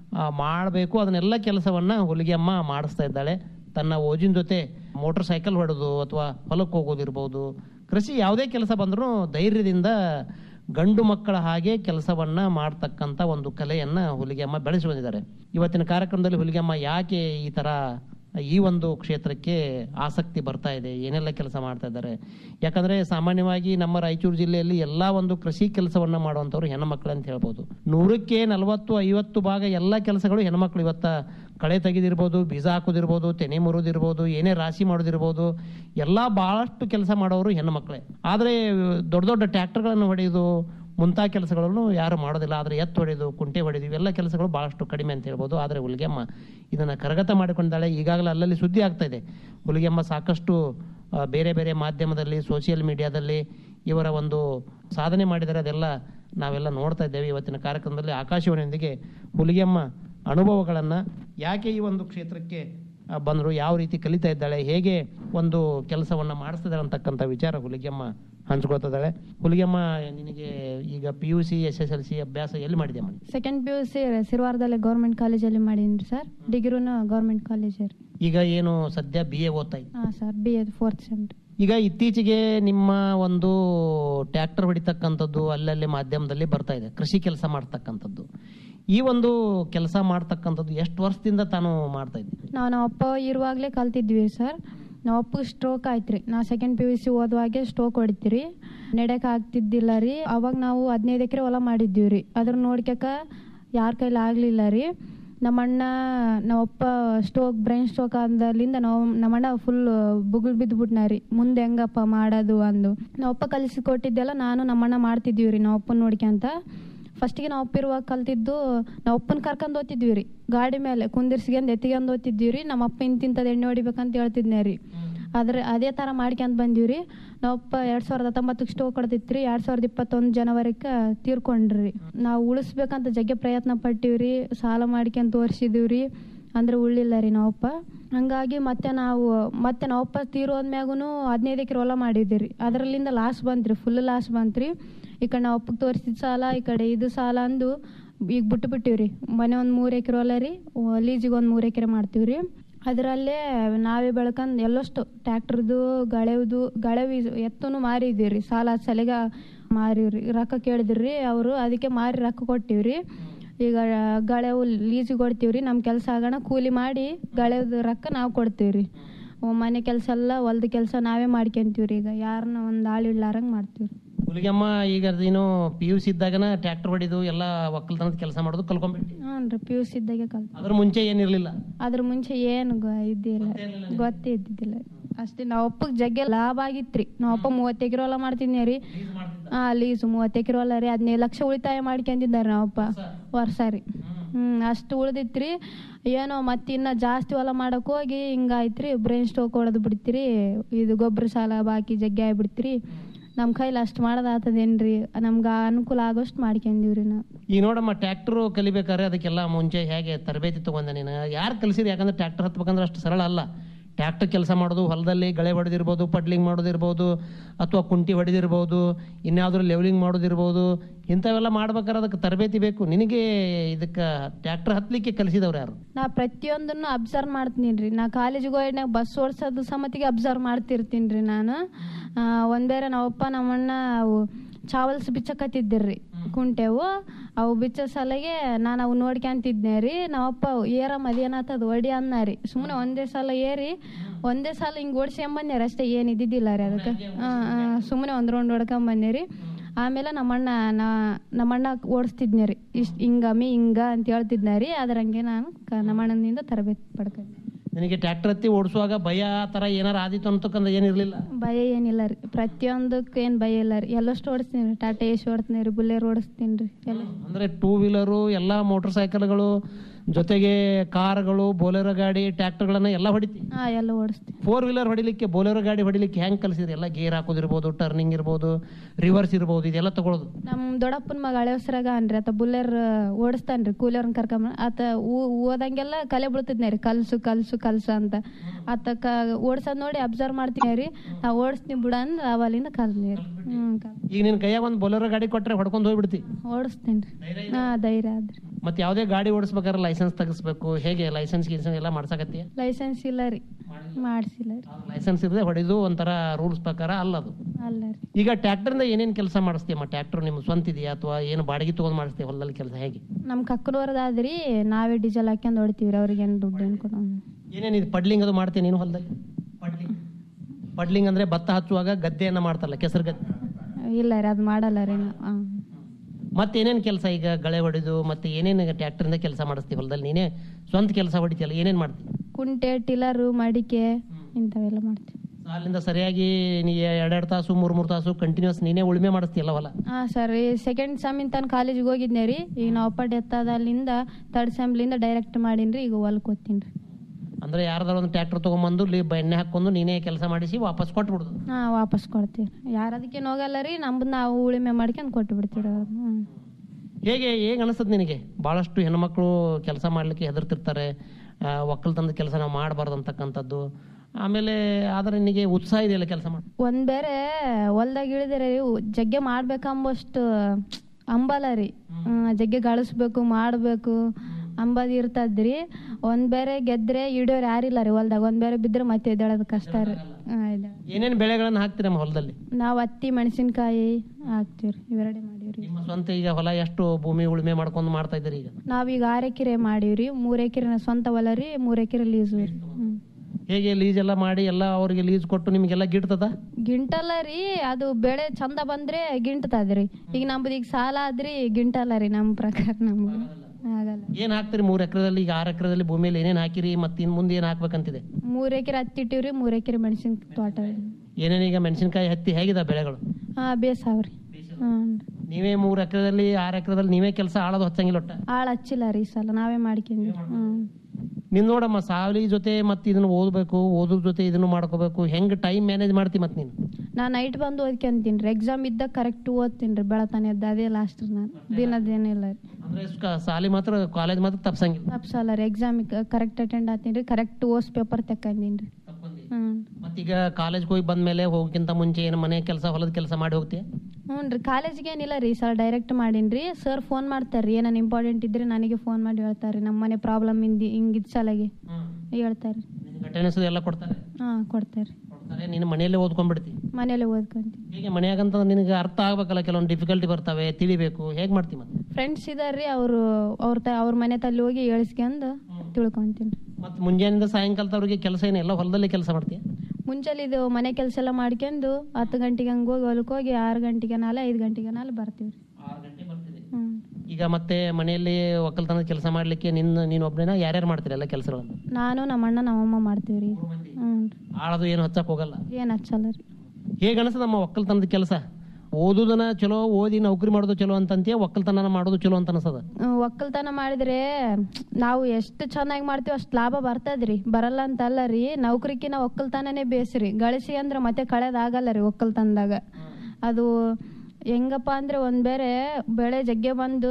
ಮಾಡಬೇಕು ಅದನ್ನೆಲ್ಲ ಕೆಲಸವನ್ನ ಹುಲಿಗೆಮ್ಮ ಮಾಡಿಸ್ತಾ ಇದ್ದಾಳೆ ತನ್ನ ಓಜಿನ ಜೊತೆ ಮೋಟರ್ ಸೈಕಲ್ ಹೊಡೆದು ಅಥವಾ ಹೊಲಕ್ಕೆ ಹೋಗೋದಿರ್ಬೋದು ಕೃಷಿ ಯಾವುದೇ ಕೆಲಸ ಬಂದರೂ ಧೈರ್ಯದಿಂದ ಗಂಡು ಮಕ್ಕಳ ಹಾಗೆ ಕೆಲಸವನ್ನ ಮಾಡ್ತಕ್ಕಂಥ ಒಂದು ಕಲೆಯನ್ನ ಹುಲಿಗೆಮ್ಮ ಬೆಳೆಸಿ ಬಂದಿದ್ದಾರೆ ಇವತ್ತಿನ ಕಾರ್ಯಕ್ರಮದಲ್ಲಿ ಹುಲಿಗೆಮ್ಮ ಯಾಕೆ ಈ ತರ ಈ ಒಂದು ಕ್ಷೇತ್ರಕ್ಕೆ ಆಸಕ್ತಿ ಬರ್ತಾ ಇದೆ ಏನೆಲ್ಲ ಕೆಲಸ ಮಾಡ್ತಾ ಇದ್ದಾರೆ ಯಾಕಂದ್ರೆ ಸಾಮಾನ್ಯವಾಗಿ ನಮ್ಮ ರಾಯಚೂರು ಜಿಲ್ಲೆಯಲ್ಲಿ ಎಲ್ಲಾ ಒಂದು ಕೃಷಿ ಕೆಲಸವನ್ನ ಮಾಡುವಂತವ್ರು ಹೆಣ್ಮಕ್ಳು ಅಂತ ಹೇಳ್ಬೋದು ನೂರಕ್ಕೆ ನಲವತ್ತು ಐವತ್ತು ಭಾಗ ಎಲ್ಲ ಕೆಲಸಗಳು ಹೆಣ್ಮಕ್ಳು ಇವತ್ತ ಕಳೆ ತೆಗೆದಿರ್ಬೋದು ಬೀಜ ಹಾಕೋದಿರ್ಬೋದು ತೆನೆ ಮುರಿದಿರ್ಬೋದು ಏನೇ ರಾಶಿ ಮಾಡೋದಿರ್ಬೋದು ಎಲ್ಲ ಬಹಳಷ್ಟು ಕೆಲಸ ಮಾಡೋರು ಹೆಣ್ಮಕ್ಳೇ ಆದರೆ ದೊಡ್ಡ ದೊಡ್ಡ ಟ್ರ್ಯಾಕ್ಟರ್ಗಳನ್ನು ಹೊಡೆಯೋದು ಮುಂತಾ ಕೆಲಸಗಳನ್ನು ಯಾರು ಮಾಡೋದಿಲ್ಲ ಆದರೆ ಎತ್ತು ಹೊಡೆದು ಕುಂಟೆ ಹೊಡೆದು ಇವೆಲ್ಲ ಕೆಲಸಗಳು ಬಹಳಷ್ಟು ಕಡಿಮೆ ಅಂತ ಹೇಳ್ಬೋದು ಆದರೆ ಹುಲಿಗೆಮ್ಮ ಇದನ್ನ ಕರಗತ ಮಾಡಿಕೊಂಡಾಳೆ ಈಗಾಗಲೇ ಅಲ್ಲಲ್ಲಿ ಸುದ್ದಿ ಆಗ್ತಾ ಇದೆ ಹುಲಿಗೆಮ್ಮ ಸಾಕಷ್ಟು ಆ, ಬೇರೆ ಬೇರೆ ಮಾಧ್ಯಮದಲ್ಲಿ ಸೋಷಿಯಲ್ ಮೀಡಿಯಾದಲ್ಲಿ ಇವರ ಒಂದು ಸಾಧನೆ ಮಾಡಿದರೆ ಅದೆಲ್ಲ ನಾವೆಲ್ಲ ನೋಡ್ತಾ ಇದ್ದೇವೆ ಇವತ್ತಿನ ಕಾರ್ಯಕ್ರಮದಲ್ಲಿ ಆಕಾಶವಾಣಿಯೊಂದಿಗೆ ಹುಲಿಗೆಮ್ಮ ಅನುಭವಗಳನ್ನು ಯಾಕೆ ಈ ಒಂದು ಕ್ಷೇತ್ರಕ್ಕೆ ಆ, ಬಂದರು ಯಾವ ರೀತಿ ಕಲಿತಾ ಇದ್ದಾಳೆ ಹೇಗೆ ಒಂದು ಕೆಲಸವನ್ನು ಮಾಡಿಸ್ತಿದ್ದಾಳೆ ಅಂತಕ್ಕಂಥ ವಿಚಾರ ಹುಲಿಗೆಮ್ಮ ಹಂಚ್ಕೊತಿದ್ದಾಳೆ ಹುಲಿಗೆಮ್ಮ ನಿನಗೆ ಈಗ P U C S S L C ಅಭ್ಯಾಸ ಎಲ್ಲಿ ಮಾಡಿದೆಯಮ್ಮ ಸೆಕೆಂಡ್ ಪಿ ಯು ಸಿ ಸಿರ್ವಾರದಲ್ಲಿ ಗೌರ್ಮೆಂಟ್ ಕಾಲೇಜಲ್ಲಿ ಮಾಡೀನಿ ಸರ್ ಡಿಗ್ರಿನೂ ಗೌರ್ಮೆಂಟ್ ಕಾಲೇಜ್ ರೀ ಈಗ ಏನು ಸದ್ಯ ಬಿ ಎ ಓದ್ತಾ ಇದ್ದೆ ಹಾಂ sir B A fourth sem ಈಗ ಇತ್ತೀಚೆಗೆ ನಿಮ್ಮ ಒಂದು ಟ್ರ್ಯಾಕ್ಟರ್ ಹೊಡಿತಕ್ಕಂಥದ್ದು ಅಲ್ಲಲ್ಲಿ ಮಾಧ್ಯಮದಲ್ಲಿ ಬರ್ತಾ ಇದೆ ಕೃಷಿ ಕೆಲಸ ಮಾಡ್ತಕ್ಕಂಥದ್ದು ಈ ಒಂದು ಕೆಲಸ ಮಾಡ್ತಕ್ಕಂಥದ್ದು ಎಷ್ಟು ವರ್ಷದಿಂದ ತಾನು ಮಾಡ್ತಾ ಇದ್ದೆ ನಾವು ನಮ್ಮ ಅಪ್ಪ ಇರುವಾಗಲೇ ಕಲ್ತಿದ್ವಿ ಸರ್ ನಮ್ಮ ಅಪ್ಪ ಸ್ಟ್ರೋಕ್ ಆಯ್ತು ರೀ ನಾ ಸೆಕೆಂಡ್ ಪಿ ಯು ಸಿ ಓದುವಾಗೆ ಸ್ಟ್ರೋಕ್ ಹೊಡಿತೀರಿ ನಡೆಯಕ್ಕೆ ಆಗ್ತಿದ್ದಿಲ್ಲ ರೀ ಅವಾಗ ನಾವು ಹದಿನೈದು ಎಕರೆ ಹೊಲ ಮಾಡಿದ್ದೀವಿ ರೀ ಅದ್ರ ನೋಡ್ಕೊಕ ಯಾರ ಕೈಲಿ ಆಗಲಿಲ್ಲ ರೀ ನಮ್ಮಣ್ಣ ನಮ್ಮಪ್ಪ ಸ್ಟ್ರೋಕ್ ಬ್ರೈನ್ ಸ್ಟ್ರೋಕ್ ಆದಲ್ಲಿಂದ ನಾವು ನಮ್ಮಣ್ಣ ಫುಲ್ ಬುಗುಲ್ ಬಿದ್ದುಬಿಟ್ನ ರೀ ಮುಂದೆ ಹೆಂಗಪ್ಪ ಮಾಡೋದು ಅಂದು ನಮ್ಮಪ್ಪ ಕಲಿಸಿ ಕೊಟ್ಟಿದ್ದೆಲ್ಲ ನಾನು ನಮ್ಮಣ್ಣ ಮಾಡ್ತಿದ್ದೀವಿ ರೀ ನಮ್ಮಪ್ಪನ ನೋಡ್ಕೊಂತ ಫಸ್ಟಿಗೆ ನಾವು ಅಪ್ಪ ಇರುವಾಗ ಕಲ್ತಿದ್ದು ನಾವು ಅಪ್ಪನ ಕರ್ಕೊಂಡು ಓದ್ತಿದ್ವಿ ರೀ ಗಾಡಿ ಮೇಲೆ ಕುಂದಿರ್ಸ್ಕೊಂಡು ಎತ್ತಿಗೆಂದು ಓದ್ತಿದ್ವಿ ರೀ ನಮ್ಮ ಅಪ್ಪ ಇಂತಿಂಥದ್ದು ಎಣ್ಣೆ ಹೊಡಿಬೇಕಂತ ಹೇಳ್ತಿದ್ನೆ ರೀ ಆದ್ರೆ ಅದೇ ಥರ ಮಾಡ್ಕೊಂತ ಬಂದೀವಿ ರೀ ನಾವಪ್ಪ ಎರಡು ಸಾವಿರದ ಹತ್ತೊಂಬತ್ತಕ್ಕೆ ಸ್ಟೋ ಕೊಡ್ತಿತ್ತು ರೀ ಎರಡು ಸಾವಿರದ ಇಪ್ಪತ್ತೊಂದು ಜನವರಿಕ್ಕೆ ತೀರ್ಕೊಂಡ್ರಿ ನಾವು ಉಳಿಸ್ಬೇಕಂತ ಜಗ್ಗೆ ಪ್ರಯತ್ನ ಪಟ್ಟಿವಿ ರೀ ಸಾಲ ಮಾಡ್ಕೊಂತ ತೋರಿಸಿದೀವಿ ರೀ ಅಂದ್ರೆ ಉಳ್ಳಿಲ್ಲ ರೀ ನಾವಪ್ಪ ಹಂಗಾಗಿ ಮತ್ತೆ ನಾವು ಮತ್ತೆ ನಾವಪ್ಪ ತೀರೋದ್ಮ್ಯಾಗೂ ಹದಿನೈದು ಎಕರೆ ಹೊಲ ಮಾಡಿದ್ವಿ ರೀ ಅದರಲ್ಲಿಂದ ಲಾಸ್ ಬಂತ್ರಿ ಫುಲ್ ಲಾಸ್ ಬಂತ್ರಿ ಈ ಕಡೆ ನಾವು ಅಪ್ಪಗೆ ತೋರಿಸಿದ ಸಾಲ ಈ ಕಡೆ ಇದು ಸಾಲ ಅಂದು ಈಗ ಬಿಟ್ಟು ಬಿಟ್ಟಿವಿ ರೀ ಮನೆ ಒಂದು ಮೂರು ಎಕರೆ ಹೊಲ ರೀ ಲೀಜಿಗೆ ಒಂದು ಮೂರು ಎಕರೆ ಮಾಡ್ತೀವಿ ರೀ ಅದರಲ್ಲೇ ನಾವೇ ಬೆಳ್ಕೊಂಡು ಎಲ್ಲಷ್ಟು ಟ್ಯಾಕ್ಟ್ರದ್ದು ಗಳೆವ್ದು ಗಳೆವಿ ಎತ್ತೂ ಮಾರಿದ್ದೀವಿ ರೀ ಸಾಲ ಸಲಿಗ ಮಾರಿವ್ರಿ ರೊಕ್ಕ ಕೇಳಿದ್ರಿ ಅವರು ಅದಕ್ಕೆ ಮಾರಿ ರೊಕ್ಕ ಕೊಟ್ಟಿವ್ರಿ ಈಗ ಗಳೆವು ಲೀಸಿಗೆ ಕೊಡ್ತೀವಿ ರೀ ನಮ್ಮ ಕೆಲಸ ಆಗೋಣ ಕೂಲಿ ಮಾಡಿ ಗಳೆವ್ದು ರೊಕ್ಕ ನಾವು ಕೊಡ್ತೀವಿ ರೀ ಮನೆ ಕೆಲಸ ಎಲ್ಲ ಹೊಲ್ದ ಕೆಲಸ ನಾವೇ ಮಾಡ್ಕೊಂತೀವಿ ರೀ ಈಗ ಯಾರನ್ನ ಒಂದು ಆಳು ಇಡ್ಲಾರಂಗೆ ಮಾಡ್ತೀವಿ ರೀ ಹುಲಿಗೆಮ್ಮ ಈಗ ನೀನು ಪಿ ಯು ಸಿ ಇದ್ದಾಗನ ಟ್ರ್ಯಾಕ್ಟರ್ ಹೊಡಿದು ಎಲ್ಲ ಒಕ್ಕಲ್ತನದ ಕೆಲಸ ಮಾಡೋದು ಕಲ್ಕೊಂಡ್ಬಿಟ್ಟು ಹ್ಞೂ ರೀ ಪಿ ಯು ಸಿ ಇದ್ದಾಗೆ ಕಲ್ತು ಅದ್ರ ಮುಂಚೆ ಏನಿರ್ಲಿಲ್ಲ ಅದ್ರ ಮುಂಚೆ ಏನು ಗೊ- ಇದ್ದಿಲ್ಲ ಗೊತ್ತೇ ಇದ್ದಿದ್ದಿಲ್ಲ ಅಷ್ಟೇ ನಾವು ಅಪ್ಪಗೆ ಜಗ್ಗೆ ಲಾಭ ಆಗಿತ್ರಿ ನಾವು ಅಪ್ಪ ಮೂವತ್ತು ಎಕರೆ ಹೊಲ ಮಾಡ್ತಿದ್ನಿ ರೀ ಹಾ ಲೀಸು ಮೂವತ್ತು ಎಕರೆ ಹೊಲ ರೀ ಹದಿನೈದು ಲಕ್ಷ ಉಳಿತಾಯ ಮಾಡ್ಕೊಂಡಿದ್ದಾರೆ ನಾವಪ್ಪ ವರ್ಷ ರೀ ಹ್ಮ್ ಅಷ್ಟು ಉಳ್ದಿತ್ರಿ ಏನೋ ಮತ್ತೆ ಇನ್ನ ಜಾಸ್ತಿ ಹೊಲ ಮಾಡಕ್ ಹೋಗಿ ಹಿಂಗಾಯ್ತ್ರಿ ಬ್ರೈನ್ ಸ್ಟೋಕ್ ಹೊಡೆದು ಬಿಡ್ತೀರಿ ಇದು ಗೊಬ್ಬರ ಸಾಲ ಬಾಕಿ ಜಗ್ಗೆ ಆಗ್ಬಿಡ್ತೀರಿ ನಮ್ಮ ಕೈಲಿ ಅಷ್ಟು ಮಾಡೋದು ಆತದೇನ್ರಿ ನಮ್ಗೆ ಅನುಕೂಲ ಆಗೋಷ್ಟು ಮಾಡ್ಕೊಂಡಿವ್ರಿ ನಾವು ಈಗ ನೋಡಮ್ಮ ಟ್ರ್ಯಾಕ್ಟರ್ ಕಲಿಬೇಕಾದ್ರೆ ಅದಕ್ಕೆಲ್ಲ ಮುಂಚೆ ಹೇಗೆ ತರಬೇತಿ ತಗೊಂಡೆ ನೀನು ಯಾರು ಕಲಿಸಿರಿ ಯಾಕಂದ್ರೆ ಟ್ರ್ಯಾಕ್ಟರ್ ಹತ್ಬೇಕಂದ್ರೆ ಅಷ್ಟು ಸರಳ ಅಲ್ಲ ಟ್ರ್ಯಾಕ್ಟರ್ ಕೆಲಸ ಮಾಡೋದು ಹೊಲದಲ್ಲಿ ಗಳೆ ಹೊಡೆದಿರ್ಬೋದು ಪಡ್ಲಿಂಗ್ ಮಾಡೋದಿರ್ಬೋದು ಅಥವಾ ಕುಂಟಿ ಹೊಡೆದಿರ್ಬೋದು ಇನ್ಯಾವುದ್ರ ಲೆವೆಲಿಂಗ್ ಮಾಡೋದಿರ್ಬೋದು ಇಂಥವೆಲ್ಲ ಮಾಡ್ಬೇಕಾದ್ರೆ ಅದಕ್ಕೆ ತರಬೇತಿ ಬೇಕು ನಿನಗೆ ಇದಕ್ಕೆ ಟ್ರ್ಯಾಕ್ಟರ್ ಹತ್ಲಿಕ್ಕೆ ಕಲಿಸಿದವ್ರು ಯಾರು ನಾ ಪ್ರತಿಯೊಂದನ್ನು ಅಬ್ಸರ್ವ್ ಮಾಡ್ತೀನಿ ರೀ ನಾ ಕಾಲೇಜಿಗೆ ಹೋಗಿನಾಗ ಬಸ್ ಓಡಿಸೋದು ಸಮತಿಗೆ ಅಬ್ಸರ್ವ್ ಮಾಡ್ತಿರ್ತೀನಿ ರೀ ನಾನು ಆ, ಒಂದ್ ಬೇರೆ ನಾವಪ್ಪ ನಮ್ಮಣ್ಣ ಅವು ಚಾವಲ್ಸ್ ಬಿಚ್ಚಕತ್ತಿದ್ದಿರ್ರಿ ಕುಂಟೆವು ಅವು ಬಿಚ್ಚೋ ಸಲಗೆ ನಾನು ಅವು ನೋಡ್ಕೊಂತಿದ್ನೆ ರೀ ನಾವಪ್ಪ ಏರ ಮದೇನಾತದ ಒಡಿ ಅನ್ನ ರೀ ಸುಮ್ಮನೆ ಒಂದೇ ಸಲ ಏರಿ ಒಂದೇ ಸಲ ಹಿಂಗೆ ಓಡಿಸ್ಕೊಂಬಂದ್ಯಾರ ಅಷ್ಟೇ ಏನು ಇದ್ದಿದ್ದಿಲ್ಲ ರೀ ಅದಕ್ಕೆ ಸುಮ್ಮನೆ ಒಂದು ರೌಂಡ್ ಹೊಡ್ಕೊಂಬಂದೆ ರೀ ಆಮೇಲೆ ನಮ್ಮಣ್ಣ ನಾ ನಮ್ಮಣ್ಣ ಓಡಿಸ್ತಿದ್ನೆ ರೀ ಇಷ್ಟು ಹಿಂಗಮ್ಮಿ ಹಿಂಗ ಅಂತ ಹೇಳ್ತಿದ್ನ ರೀ ಅದ್ರಂಗೆ ನಾನು ಕ ನಮ್ಮಣ್ಣನಿಂದ ತರಬೇತಿ ಪಡ್ಕೊಂಡೆ ನಿನಗೆ ಟ್ರ್ಯಾಕ್ಟರ್ ಹತ್ತಿ ಓಡಿಸುವಾಗ ಭಯ ಆ ಥರ ಏನಾರು ಆದಿತ್ತು ಅಂತಕ್ಕಂಥ ಏನಿರಲಿಲ್ಲ ಭಯ ಏನಿಲ್ಲ ರೀ ಪ್ರತಿಯೊಂದಕ್ಕೆ ಏನು ಭಯ ಇಲ್ಲ ರೀ ಎಲ್ಲಷ್ಟು ಓಡಿಸ್ತೀನಿ ರೀ ಟಾಟಾ ಏಸ್ ಓಡಿಸ್ತೀನಿ ರೀ ಬುಲ್ಲೇರ್ ಓಡಿಸ್ತೀನಿ ರೀ ಎಲ್ಲ ಅಂದ್ರೆ ಟೂ ವೀಲರು ಎಲ್ಲ ಮೋಟರ್ ಸೈಕಲ್ಗಳು ಜೊತೆಗೆ ಕಾರ್ಗಳು ಬೋಲೆರೋ ಗಾಡಿ ಟ್ರ್ಯಾಕ್ಟರ್ಗಳನ್ನ ಎಲ್ಲ ಹೊಡಿತಿ ಹಾಂ ಎಲ್ಲ ಓಡಿಸ್ತೀನಿ ಫೋರ್ ವೀಲರ್ ಹೊಡಿಲಿಕ್ಕೆ ಬೋಲೆರೋ ಗಾಡಿ ಹೊಡಿಲಿಕ್ಕೆ ಹೆಂಗ್ ಕಲಿಸಿದ್ರಿ ಎಲ್ಲ ಗೇರ್ ಹಾಕೋದಿರ್ಬೋದು ಟರ್ನಿಂಗ್ ಇರ್ಬೋದು ರಿವರ್ಸ್ ಇರ್ಬೋದು ಇದೆಲ್ಲ ತಗೊಳ್ಳೋದು ನಮ್ಮ ದೊಡ್ಡಪ್ಪನ ಮಗ ಹಳೆ ಹೊಸರಾಗ ಅನ್ರಿ ಆತ ಬುಲ್ಲೇರ್ ಓಡಿಸ್ತಾನ್ರಿ ಕೂಲರ್ನ ಕರ್ಕೊಂಬ ಆತ ಊ- ಓದಂಗೆಲ್ಲ ಕಲೆ ಬೀಳ್ತಿದ್ನ ರೀ ಕಲ್ಸು ಕಲ್ಸು ಕಲ್ಸು ಅಂತ ಆತ ಕ ಓಡ್ಸೋದ್ ನೋಡಿ ಅಬ್ಸರ್ವ್ ಮಾಡ್ತೀನಿ ರೀ ನಾ ಓಡಿಸ್ತೀನಿ ಬಿಡ ಅಂದ್ರೆ ಅವಲಿಂದ ಕಲ್ತ್ನಿ ರೀ ಹ್ಞೂ ಕಲ್ ಈಗ ನಿನ್ ಕೈಯಾಗ ಒಂದು ಬೋಲೆರೋ ಗಾಡಿ ಕೊಟ್ರೆ ಹೊಡ್ಕೊಂಡು ಹೋಗ್ಬಿಡ್ತಿ ಓಡಿಸ್ತೀನಿ ರೀ ಹಾಂ ಧೈರ್ಯ ಆದ್ರಿ ಮತ್ತೆ ಯಾವುದೇ ಗಾಡಿ ಓಡಿಸ್ಬೇಕಾದ್ರೆ ಲೈಸೆನ್ಸ್ ತೆಗಿಸ್ಬೇಕು ಹೇಗೆ ಲೈಸೆನ್ಸ್ ಗಿನ್ಸೆನ್ಸ್ ಎಲ್ಲ ಮಾಡ್ಸಕತ್ತೀಯ ಲೈಸೆನ್ಸ್ ಇಲ್ಲ ರೀ ಮಾಡಿಸಿಲ್ಲ ರೀ ಲೈಸೆನ್ಸ್ ಇರದೆ ಹೊಡಿದು ಒಂಥರ ರೂಲ್ಸ್ ಪ್ರಕಾರ ಅಲ್ಲದು ಅಲ್ಲ ರೀ ಈಗ ಟ್ರ್ಯಾಕ್ಟರ್ನ ಏನೇನು ಕೆಲಸ ಮಾಡಿಸ್ತೀಯಮ್ಮ ಟ್ರ್ಯಾಕ್ಟರ್ ನಿಮ್ ಸ್ವಂತ ಇದೆಯಾ ಅಥವಾ ಏನು ಬಾಡಿಗೆ ತಗೊಂಡ್ ಮಾಡಿಸ್ತೀಯ ಹೊಲದಲ್ಲಿ ಕೆಲಸ ಹೇಗೆ ನಮ್ಮ ಕಕ್ಕನವರದಾದ್ರಿ ನಾವೇ ಡೀಸೆಲ್ ಹಾಕ್ಯಂದು ಹೊಡಿತೀವಿ ರೀ ಅವ್ರಿಗೆ ಏನು ದುಡ್ಡು ಏನು ಕೊಡೋ ಏನೇನು ಇದು ಪಡ್ಲಿಂಗ್ ಅದು ಮಾಡ್ತೀನಿ ನೀನು ಹೊಲದಲ್ಲಿ ಪಡ್ಲಿಂಗ್ ಪಡ್ಲಿಂಗ್ ಅಂದ್ರೆ ಭತ್ತ ಹಚ್ಚುವಾಗ ಗದ್ದೆಯನ್ನ ಮಾಡ್ತಾರಲ್ಲ ಕೆಸರು ಗದ್ದೆ ಇಲ್ಲ ರೀ ಅದು ಮಾಡಲ್ಲ ರೀ ನಾವು ಹಾಂ ಮತ್ತೆ ಏನೇನು ಕೆಲಸ ಈಗ ಗಳೆ ಹೊಡೆದು ಮತ್ತೆ ಏನೇನು ಟ್ರ್ಯಾಕ್ಟರಿಂದ ಕೆಲಸ ಮಾಡಿಸ್ತೀವಿ ಹೊಲದಲ್ಲಿ ನೀನೇ ಸ್ವಂತ ಕೆಲಸ ಹೊಡಿತೀಯಲ್ಲ ಏನೇನು ಮಾಡ್ತೀವಿ ಕುಂಟೆ ಟಿಲ್ಲರು ಮಡಿಕೆ ಇಂಥವೆಲ್ಲ ಮಾಡ್ತೀವಿ ಅಲ್ಲಿಂದ ಸರಿಯಾಗಿ ನೀ ಎರಡೆರಡು ತಾಸು ಮೂರು ಮೂರು ತಾಸು ಕಂಟಿನ್ಯೂಸ್ ನೀನೇ ಉಳುಮೆ ಮಾಡಿಸ್ತೀಯಲ್ಲ ಹೊಲ ಹಾಂ ಸರ್ ಈ ಸೆಕೆಂಡ್ ಸೆಮಿನ್ ತನಕ ಕಾಲೇಜಿಗೆ ಹೋಗಿದ್ನೆ ರೀ ಈಗ ನಾವು ಅಪ್ಪ ಡೆತ್ ಆದಲ್ಲಿಂದ ತರ್ಡ್ ಸೆಮ್ಲಿಂದ ಡೈರೆಕ್ಟ್ ಮಾಡೀನಿ ರೀ ಈಗ ಹೊಲ್ಕ್ ಓದ್ತೀನಿ ರೀ ಅಂದ್ರೆ ಯಾರ್ದಾರ ಒಂದು ಟ್ರ್ಯಾಕ್ಟರ್ ತಗೊಂಬಂದು ಲಿ ಎಣ್ಣೆ ಹಾಕೊಂಡು ನೀನೇ ಕೆಲಸ ಮಾಡಿಸಿ ವಾಪಸ್ ಕೊಟ್ಬಿಡುದು ಹಾಂ ವಾಪಸ್ ಕೊಡ್ತೀವಿ ಯಾರು ಅದಕ್ಕೇನು ಹೋಗಲ್ಲ ರೀ ನಮ್ದು ನಾವು ಉಳುಮೆ ಮಾಡ್ಕೊಂಡು ಕೊಟ್ಟು ಬಿಡ್ತೀವಿ ಅವ್ರು ಹ್ಞೂ ಹೇಗೆ ಹೇಗೆ ಅನಿಸ್ತದೆ ನಿನಗೆ ಭಾಳಷ್ಟು ಹೆಣ್ಮಕ್ಳು ಕೆಲಸ ಮಾಡ್ಲಿಕ್ಕೆ ಹೆದರ್ತಿರ್ತಾರೆ ಆ, ಒಕ್ಕಲ್ತನದ ಕೆಲಸ ನಾವು ಮಾಡಬಾರ್ದು ಅಂತಕ್ಕಂಥದ್ದು ಆಮೇಲೆ ಆದ್ರೆ ನಿನಗೆ ಉತ್ಸಾಹ ಇದೆಯಲ್ಲ ಕೆಲಸ ಮಾಡಿ ಒಂದ್ ಬೇರೆ ಹೊಲ್ದಾಗ ಇಳಿದ್ರೆ ಜಗ್ಗೆ ಮಾಡ್ಬೇಕಂಬಷ್ಟು ಅಂಬಲ ರೀ ಹ್ಮ್, ಜಗ್ಗೆ ಗಳಿಸ್ಬೇಕು ಮಾಡ್ಬೇಕು ಅಂಬದ್ ಇರ್ತದ್ರಿ ಒಂದ್ ಬೇರೆ ಗೆದ್ರೆ ಹಿಡಿಯೋರು ಯಾರಿಲ್ಲ ರೀ ಹೊಲ್ದಾಗ ಒಂದ್ ಬೇರೆ ಬಿದ್ರೆ ಮತ್ತೆ ಎದ್ದೇಳೋದು ಕಷ್ಟ ರೀ ಹಾ, ಇದೆ. ಏನೇನು ಬೆಳೆಗಳನ್ನ ಹಾಕ್ತೀರಮ್ಮ ಹೊಲದಲ್ಲಿ ನಾವ್ ಹತ್ತಿ ಮೆಣಸಿನ್ಕಾಯಿ ಹಾಕ್ತಿವ್ರಿ ಇವೆರಡೆ ಮಾಡೀವ್ರಿ ನಿಮ್ಮ ಸ್ವಂತ ಈಗ ಹೊಲ ಎಷ್ಟು ಭೂಮಿ ಉಳುಮೆ ಮಾಡ್ಕೊಂಡು ಮಾಡ್ತಾ ಇದ್ದೀರಿ ಈಗ ನಾವೀಗ ಆರ್ ಎಕರೆ ಮಾಡೀವ್ರಿ ಮೂರ್ ಎಕರೆ ಸ್ವಂತ ಹೊಲ ರೀ ಮೂರ್ ಎಕರೆ ಲೀಸು ರೀ ಹ್ಮ್ ಹೇಗೆ ಲೀಸ್ ಎಲ್ಲ ಮಾಡಿ ಎಲ್ಲ ಅವ್ರಿಗೆ ಲೀಸ್ ಕೊಟ್ಟು ನಿಮಗೆಲ್ಲ ಗಿಡ್ತದ ಗಿಂಟಲ್ಲ ರೀ ಅದು ಬೆಳೆ ಚಂದ ಬಂದ್ರೆ ಗಿಂಟತದ್ರಿ ಈಗ ನಮ್ದು ಈಗ ಸಾಲ ಆದ್ರಿ ಗಿಂಟಲ್ಲ ರೀ ನಮ್ ಪ್ರಕಾರ ನಮ್ಗೆ ಆಗಲ್ಲ ಏನ್ ಹಾಕ್ತೀರಿ ಮೂರ್ ಎಕರೆದಲ್ಲಿ ಈಗ ಆರ್ ಎಕರೆದಲ್ಲಿ ಭೂಮಿಯಲ್ಲಿ ಏನೇನ್ ಹಾಕಿರಿ ಮತ್ತೆ ಇನ್ ಮುಂದೆ ಏನ್ ಹಾಕ್ಬೇಕಂತಿದೆ ಮೂರ್ ಎಕರೆ ಹತ್ತಿ ಇಟ್ಟಿವ್ರಿ ಮೂರ್ ಎಕರೆ ಮೆಣಸಿನ ತೋಟ ರೀ. ಏನೇನ್ ಈಗ ಮೆಣಸಿನಕಾಯಿ ಹತ್ತಿ ಹೇಗಿದೆ ಬೆಳೆಗಳು ಹಾ ಬೇಸಾವ್ರಿ ಹ್ಮ್ ನೀವೇ ಮೂರ್ ಎಕರೆದಲ್ಲಿ ಆರ್ ಎಕರೆದಲ್ಲಿ ನೀವೇ ಕೆಲಸ ಆಳೋದು ಹಚ್ಚಂಗಿಲ್ಲ ಒಟ್ಟ ಆಳ್ ಹಚ್ಚಿಲ್ಲ ರೀ ಈ ಸಲ ನಾವೇ ಮಾಡ್ಕೊಂಡ್ವಿ ಹ್ಮ್ ನೀನ್ ನೋಡಮ್ಮ ಸಾವಲಿ ಜೊತೆ ಮತ್ತೆ ಇದನ್ನ ಓದ್ಬೇಕು ಓದ್ರ ಜೊತೆ ಇದನ್ನು ಮಾಡ್ಕೋಬೇಕು ಹೆಂಗ್ ಟೈಮ್ ಮ್ಯಾನೇಜ್ ಮಾಡ್ತಿ ಮತ್ ನೀನು ನಾ ನೈಟ್ ಬಂದು ಓದ್ಕೊಂತೀನಿ ರೀ ಎಕ್ಸಾಮ್ ಇದ್ದಾಗ ಕರೆಕ್ಟ್ ಓದ್ತೀನಿ ರೀ ಬೆಳತಾನೆ ಎದ್ದು ಅದೇ ಲಾಸ್ಟ್ ನಾನು ದಿನದೇನಿಲ್ಲ ರೀ ಅಂದ್ರೆ ಕ- ಸಾಲಿ ಮಾತ್ರ ಕಾಲೇಜ್ ಮಾತ್ರ ತಪ್ಸಂಗಿಲ್ಲ ತಪ್ಸಲ್ಲ ರೀ ಎಕ್ಸಾಮ್ ಕರೆಕ್ಟ್ ಅಟೆಂಡ್ ಆತೀನಿ ರೀ ಕರೆಕ್ಟ್ ಓಸ್ ಪೇಪರ್ ತಕೊಂಡೀನಿ ರೀ ಹ್ಮ್ ಮತ್ತೀಗ ಕಾಲೇಜ್ಗೆ ಹೋಗಿ ಬಂದ್ಮೇಲೆ ಹೋಗಕ್ಕಿಂತ ಮುಂಚೆ ಏನು ಮನೆ ಕೆಲಸ ಹೊಲದ ಕೆಲಸ ಮಾಡಿ ಹೋಗ್ತೀಯ ಹ್ಞೂ ರೀ ಕಾಲೇಜ್ಗೆ ಏನಿಲ್ಲ ರೀ ಸರ್ ಡೈರೆಕ್ಟ್ ಮಾಡೀನಿ ಸರ್ ಫೋನ್ ಮಾಡ್ತಾರೆ ರೀ ಏನಾನ ಇಂಪಾರ್ಟೆಂಟ್ ಇದ್ರೆ ನನಗೆ ಫೋನ್ ಮಾಡಿ ಹೇಳ್ತಾರೆ ನಮ್ಮ ಮನೆ ಪ್ರಾಬ್ಲಮ್ ಇಂದಿ ಹಿಂಗಿದ್ ಸಲಗೆ ಹೇಳ್ತಾರೆ ಅಟೆಂಡೆನ್ಸ್ ಎಲ್ಲ ಕೊಡ್ತಾರೆ ಹಾಂ ಕೊಡ್ತಾರೆ ಕೊಡ್ತಾರೆ ನೀನು ಮನೆಯಲ್ಲೇ ಓದ್ಕೊಂಡ್ಬಿಡ್ತಿ ಮನೇಲೆ ಓದ್ಕೊಂತೀನಿ ಹೀಗೆ ಮನೆಯಾಗಂತ ನಿನಗೆ ಅರ್ಥ ಆಗ್ಬೇಕಲ್ಲ ಕೆಲವೊಂದು ಡಿಫಿಕಲ್ಟಿ ಬರ್ತವೆ ತಿಳಿಬೇಕು ಹೇಗೆ ಮಾಡ್ತಿ ಮತ್ತೆ ಫ್ರೆಂಡ್ಸ್ ಇದಾರೆ ಅವರು ಅವ್ರ ತ ಅವ್ರ ಮನೆ ತಲ್ಲಿ ಹೋಗಿ ಹೇಳ್ಸ್ಕೊಂಡು ತಿಳ್ಕೊಂತೀನಿ ಮತ್ತೆ ಮುಂಜಾನೆಯಿಂದ ಸಾಯಂಕಾಲದವ್ರಿಗೆ ಕೆಲಸ ಏನು ಎಲ್ಲ ಹೊಲದಲ್ಲಿ ಕೆಲಸ ಮಾಡ್ತೀಯ ಮುಂಚೆಲಿ ಇದು ಮನೆ ಕೆಲಸ ಎಲ್ಲ ಮಾಡ್ಕೊಂಡು ಹತ್ತು ಗಂಟೆಗೆ ಹಂಗೆ ಹೋಗಿ ಹೊಲಕ್ಕೆ ಹೋಗಿ ಆರು ಗಂಟೆಗೆ ನಾಳೆ ಐದು ಗಂಟೆಗೆ ನಾಳೆ ಬರ್ತೀವಿ ರೀ ಹ್ಞೂ ಈಗ ಮತ್ತೆ ಮನೆಯಲ್ಲಿ ಒಕ್ಕಲ್ತನದ ಕೆಲಸ ಮಾಡ್ಲಿಕ್ಕೆ ನಿನ್ನ ನೀನು ಒಬ್ಬನೇನ ಯಾರ್ಯಾರು ಮಾಡ್ತೀರಿ ಎಲ್ಲ ಕೆಲಸಗಳನ್ನು ನಾನು ನಮ್ಮ ಅಣ್ಣ ನಮ್ಮಮ್ಮ ಮಾಡ್ತೀವಿ ರೀ ಹ್ಞೂ ಆಳದು ಏನು ಹಚ್ಚಕ್ ಹೋಗಲ್ಲ ಏನು ಹಚ್ಚಲ್ಲ ರೀ ಹೇಗೆ ಅನಿಸ್ತದ ನಮ್ಮ ಒಕ್ಕಲ್ತನದ ಕೆಲಸ ಓದುದನ್ನ ಚಲೋ ಓದಿ ನೌಕರಿ ಮಾಡೋದು ಚಲೋ ಅಂತಂತೀಯ ಒಕ್ಕಲ್ತನ ಮಾಡೋದು ಚಲೋ ಅಂತ ಅನ್ಸದ ಹ್ಮ್, ಒಕ್ಕಲ್ತನ ಮಾಡಿದ್ರೆ ನಾವು ಎಷ್ಟು ಚೆನ್ನಾಗಿ ಮಾಡ್ತೀವಿ ಅಷ್ಟು ಲಾಭ ಬರ್ತದ್ರಿ ಬರಲ್ಲ ಅಂತ ಅಲ್ಲ ರೀ ನೌಕರಿಕಿನ ಒಕ್ಕಲ್ತನನೇ ಬೇಸ್ರಿ ಗಳಿಸಿ ಅಂದ್ರೆ ಮತ್ತೆ ಕಳೆದಾಗಲ್ಲ ರೀ ಒಕ್ಕಲ್ತನದಾಗ ಅದು ಹೆಂಗಪ್ಪ ಅಂದ್ರೆ ಒಂದ್ ಬೇರೆ ಬೆಳೆ ಜಗ್ಗೆ ಬಂದು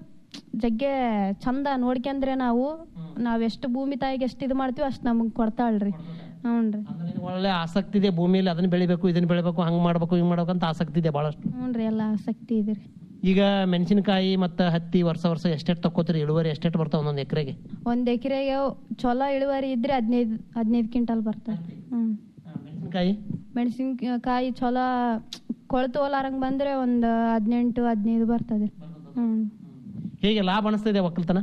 ಜಗ್ಗೆ ಚಂದ ನೋಡ್ಕೊಂಡ್ರೆ ನಾವು ನಾವ್ ಎಷ್ಟು ಭೂಮಿ ತಾಯಿಗೆ ಎಷ್ಟು ಇದು ಮಾಡ್ತೀವಿ ಅಷ್ಟು ನಮಗ್ ಕೊಡ್ತಾಳ್ರಿ ಹ್ಞೂ ರೀ ನಿನಗೆ ಒಳ್ಳೆ ಆಸಕ್ತಿ ಇದೆ ಭೂಮಿಯಲ್ಲಿ ಅದನ್ನ ಬೆಳಿಬೇಕು ಇದನ್ನ ಬೆಳಿಬೇಕು ಹಂಗ್ ಮಾಡ್ಬೇಕು ಹಿಂಗ್ ಮಾಡ್ಬೇಕು ಅಂತ ಆಸಕ್ತಿ ಇದೆ ಬಹಳಷ್ಟು ಹ್ಞೂ ರೀ ಎಲ್ಲ ಆಸಕ್ತಿ ಇದೆ ರೀ ಈಗ ಮೆಣಸಿನಕಾಯಿ ಮತ್ತು ಹತ್ತಿ ವರ್ಷ ವರ್ಷ ಎಷ್ಟೆಷ್ಟು ತಕ್ಕೋತೀರಿ ಇಳುವರಿ ಎಷ್ಟೆಷ್ಟು ಬರ್ತಾವ ಒಂದೊಂದು ಎಕರೆಗೆ ಒಂದ್ ಎಕರೆಗೆ ಚಲೋ ಇಳುವರಿ ಇದ್ರೆ ಹದಿನೈದು ಹದಿನೈದು ಕ್ವಿಂಟಲ್ ಬರ್ತಾರೆ ಹ್ಮ್ ಮೆಣಸಿನಕಾಯಿ ಮೆಣಸಿನ್ಕಾಯಿ ಚಲೋ ಕೊಳತು ಹೋಲಾರಂಗ್ ಬಂದ್ರೆ ಒಂದು ಹದಿನೆಂಟು ಹದಿನೈದು ಬರ್ತದೆ ಹ್ಮ್ ಹೇಗೆ ಲಾಭ ಅನಿಸ್ತಿದೆ ಒಕ್ಕಲ್ತನ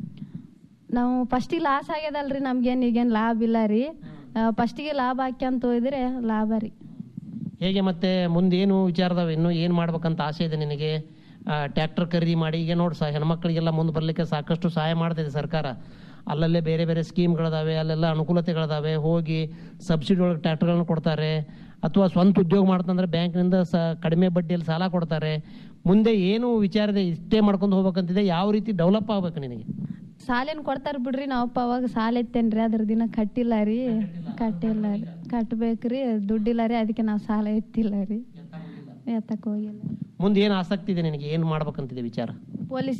ನಾವು ಫಸ್ಟಿಗೆ ಲಾಸ್ ಆಗ್ಯದಲ್ರಿ ನಮ್ಗೇನ್ ಈಗೇನ್ ಲಾಭ ಇಲ್ಲ ರೀ ಫಸ್ಟಿಗೆ ಲಾಭ ಹಾಕ್ಯಂತ ಹೋದ್ರೆ ಲಾಭ ರೀ ಹೇಗೆ ಮತ್ತೆ ಮುಂದೆ ಏನು ವಿಚಾರದವ ಇನ್ನು ಏನು ಮಾಡ್ಬೇಕಂತ ಆಸೆ ಇದೆ ನಿನಗೆ ಟ್ರ್ಯಾಕ್ಟರ್ ಖರೀದಿ ಮಾಡಿ ಈಗ ನೋಡಿ ಸಹ ಹೆಣ್ಮಕ್ಳಿಗೆಲ್ಲ ಮುಂದೆ ಬರಲಿಕ್ಕೆ ಸಾಕಷ್ಟು ಸಹಾಯ ಮಾಡ್ತಿದೆ ಸರ್ಕಾರ ಅಲ್ಲಲ್ಲೇ ಬೇರೆ ಬೇರೆ ಸ್ಕೀಮ್ಗಳಿದಾವೆ ಅಲ್ಲೆಲ್ಲ ಅನುಕೂಲತೆಗಳಿದಾವೆ ಹೋಗಿ ಸಬ್ಸಿಡಿ ಒಳಗೆ ಟ್ರ್ಯಾಕ್ಟರ್ಗಳನ್ನ ಕೊಡ್ತಾರೆ ಅಥವಾ ಸ್ವಂತ ಉದ್ಯೋಗ ಮಾಡ್ತಂದ್ರೆ ಬ್ಯಾಂಕ್ನಿಂದ ಸ ಕಡಿಮೆ ಬಡ್ಡಿಯಲ್ಲಿ ಸಾಲ ಕೊಡ್ತಾರೆ ಮುಂದೆ ಏನು ವಿಚಾರ ಇದೆ ಇಷ್ಟೇ ಮಾಡ್ಕೊಂಡು ಹೋಗ್ಬೇಕಂತಿದೆ ಯಾವ ರೀತಿ ಡೆವಲಪ್ ಆಗ್ಬೇಕು ನಿನಗೆ ಸಾಲೇನ್ ಕೊಡ್ತಾರ ಬಿಡ್ರಿ ನಾವಪ್ಪ ಅವಾಗ ಸಾಲ ಎತ್ತೇನ್ರಿ ಅದ್ರ ದಿನ ಕಟ್ಟಿಲ್ಲ ರೀ ಕಟ್ಟಿಲ್ಲ ರೀ ಕಟ್ಬೇಕ್ರಿ ದುಡ್ಡಿಲ್ಲ ರೀ ಅದಕ್ಕೆ ನಾವು ಸಾಲ ಎತ್ತಿಲ್ಲ ರೀ ಎತ್ತಕ್ ಹೋಗಿಲ್ಲ ಮುಂದೆ ಏನು ಆಸಕ್ತಿ ಇದೆ ನಿನಗೆ ಏನು ಮಾಡ್ಬೇಕಂತಿದೆ ವಿಚಾರ ಪೊಲೀಸ್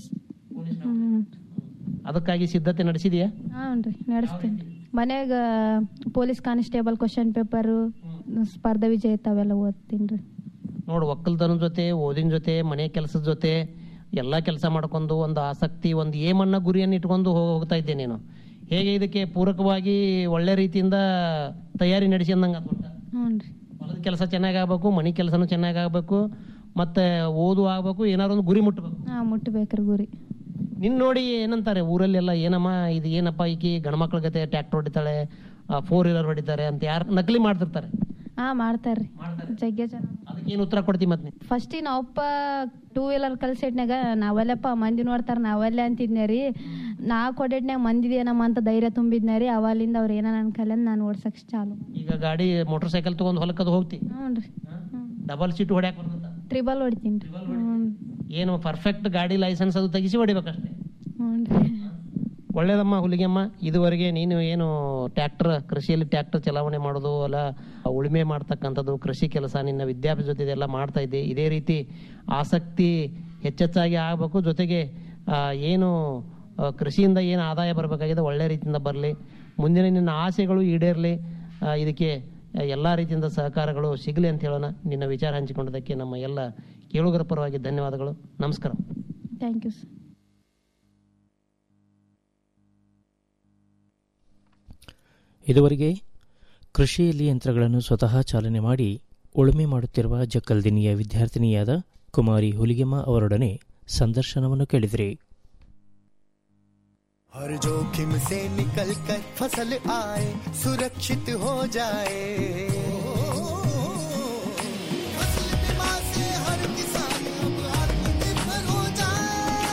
ಹ್ಮ್ ಅದಕ್ಕಾಗಿ ಸಿದ್ಧತೆ ನಡೆಸಿದೆಯಾ ಹಾಂ ರೀ ನಡೆಸ್ತೀನಿ ಮನ್ಯಾಗ ಪೊಲೀಸ್ ಕಾನಿಸ್ಟೇಬಲ್ ಕ್ವಶನ್ ಪೇಪರು ಸ್ಪರ್ಧಾ ವಿಜೇತ ಅವೆಲ್ಲ ಓದ್ತೀನಿ ರೀ ನೋಡು ಒಕ್ಕಲ್ತನದ ಜೊತೆ ಓದಿನ ಜೊತೆ ಮನೆ ಕೆಲಸದ ಜೊತೆ ಎಲ್ಲ ಕೆಲಸ ಮಾಡ್ಕೊಂಡು ಒಂದು ಆಸಕ್ತಿ ಒಂದು ಏಮನ್ನ ಗುರಿಯನ್ನು ಇಟ್ಕೊಂಡು ಹೋಗ್- ಹೋಗ್ತಾ ಇದ್ದೆ ನೀನು ಹೇಗೆ ಇದಕ್ಕೆ ಪೂರಕವಾಗಿ ಒಳ್ಳೆ ರೀತಿಯಿಂದ ತಯಾರಿ ನಡೆಸಿ ಅಂದಂಗೆ ಹ್ಞೂ ರೀ ಹೊಲದ ಕೆಲಸ ಚೆನ್ನಾಗಿ ಆಗ್ಬೇಕು ಮನೆ ಕೆಲಸನೂ ಚೆನ್ನಾಗಿ ಆಗ್ಬೇಕು ಮತ್ತೆ ಓದು ಆಗ್ಬೇಕು ಏನಾದ್ರು ಒಂದು ಗುರಿ ಮುಟ್ಟಬೇಕು ಹಾಂ ಮುಟ್ಬೇಕ್ರಿ ಗುರಿ ನಿನ್ ನೋಡಿ ಏನಂತಾರೆ ಊರಲ್ಲೆಲ್ಲ ಏನಮ್ಮ ಇದು ಏನಪ್ಪ ಈಕಿ ಗಂಡ್ಮಕ್ಳ ಜೊತೆ ಟ್ರ್ಯಾಕ್ಟರ್ ಹೊಡಿತಾಳೆ ಫೋರ್ ವೀಲರ್ ಹೊಡಿತಾರೆ ಅಂತ ಯಾರು ನಕಲಿ ಮಾಡ್ತಿರ್ತಾರೆ ಹಾಂ ಮಾಡ್ತಾರ್ರಿ ಜಗ್ಗೆ ಜನ ಅದಕ್ಕೆ ಏನು ಉತ್ತರ ಕೊಡ್ತಿ ಮತ್ತೆ ನೀನು? ಫಸ್ಟಿಗೆ ನಾವಪ್ಪ ಟೂ ವೀಲರ್ ಕಲ್ಸಿಟ್ನಾಗ ನಾವಲ್ಲಪ್ಪ ಮಂದಿ ನೋಡ್ತಾರ ನಾವಲ್ಲೇ ಅಂತಿದ್ನೇ ರೀ ನಾ ಕೊಡಿಟ್ನಾಗ ಮಂದಿದೇನಮ್ಮ ಅಂತ ಧೈರ್ಯ ತುಂಬಿದ್ನೇ ರೀ ಅವಲಿಂದ ಅವ್ರು ಏನೋ ನನ್ನ ಕಲಿಯಂದು ನಾನು ಓಡ್ಸಕ್ ಚಾಲು ಈಗ ಗಾಡಿ ಮೋಟರ್ ಸೈಕಲ್ ತಗೊಂಡು ಹೊಲಕ್ಕದು ಹೋಗ್ತಿ ಹ್ಞೂ ರೀ ಡಬಲ್ ಸೀಟ್ ಹೊಡ್ಯಾಕ ಬರ್ತದ ತ್ರಿಬಲ್ ಹೊಡಿತೀನಿ ರೀ ಹ್ಞೂ ಏನು ಪರ್ಫೆಕ್ಟ್ ಗಾಡಿ ಲೈಸೆನ್ಸ್ ಅದು ತೆಗಿಸಿ ಹೊಡಿಬೇಕಷ್ಟೇ ಹ್ಞೂ ರೀ ಒಳ್ಳೇದಮ್ಮ ಹುಲಿಗೆಮ್ಮ ಇದುವರೆಗೆ ನೀನು ಏನು ಟ್ರ್ಯಾಕ್ಟರ್ ಕೃಷಿಯಲ್ಲಿ ಟ್ರ್ಯಾಕ್ಟರ್ ಚಲಾವಣೆ ಮಾಡೋದು ಅಲ್ಲ ಉಳುಮೆ ಮಾಡ್ತಕ್ಕಂಥದ್ದು ಕೃಷಿ ಕೆಲಸ ನಿನ್ನ ವಿದ್ಯಾಭ್ಯಾಸ ಜೊತೆ ಇದೆಲ್ಲ ಮಾಡ್ತಾ ಇದ್ದೆ ಇದೇ ರೀತಿ ಆಸಕ್ತಿ ಹೆಚ್ಚೆಚ್ಚಾಗಿ ಆಗಬೇಕು ಜೊತೆಗೆ ಆ, ಏನು ಆ, ಕೃಷಿಯಿಂದ ಏನು ಆದಾಯ ಬರಬೇಕಾಗಿದೆ ಒಳ್ಳೆ ರೀತಿಯಿಂದ ಬರಲಿ ಮುಂದಿನ ನಿನ್ನ ಆಸೆಗಳು ಈಡೇರಲಿ ಆ, ಇದಕ್ಕೆ ಎಲ್ಲ ರೀತಿಯಿಂದ ಸಹಕಾರಗಳು ಸಿಗಲಿ ಅಂತ ಹೇಳೋಣ ನಿನ್ನ ವಿಚಾರ ಹಂಚಿಕೊಂಡದಕ್ಕೆ ನಮ್ಮ ಎಲ್ಲ ಕೇಳುಗರ ಪರವಾಗಿ ಧನ್ಯವಾದಗಳು ನಮಸ್ಕಾರ ಥ್ಯಾಂಕ್ ಯು ಸರ್ ಇದುವರೆಗೆ ಕೃಷಿಯಲ್ಲಿ ಯಂತ್ರಗಳನ್ನು ಸ್ವತಃ ಚಾಲನೆ ಮಾಡಿ ಉಳುಮೆ ಮಾಡುತ್ತಿರುವ ಜಕ್ಕಲ್ದಿನಿಯ ವಿದ್ಯಾರ್ಥಿನಿಯಾದ ಕುಮಾರಿ ಹುಲಿಗೆಮ್ಮ ಅವರೊಡನೆ ಸಂದರ್ಶನವನ್ನು ಕೇಳಿದಿರಿ हर जोखिम से निकल कर फसल आए सुरक्षित हो जाए फसल बीमा से हर किसान अब आत्मनिर्भर हो जाए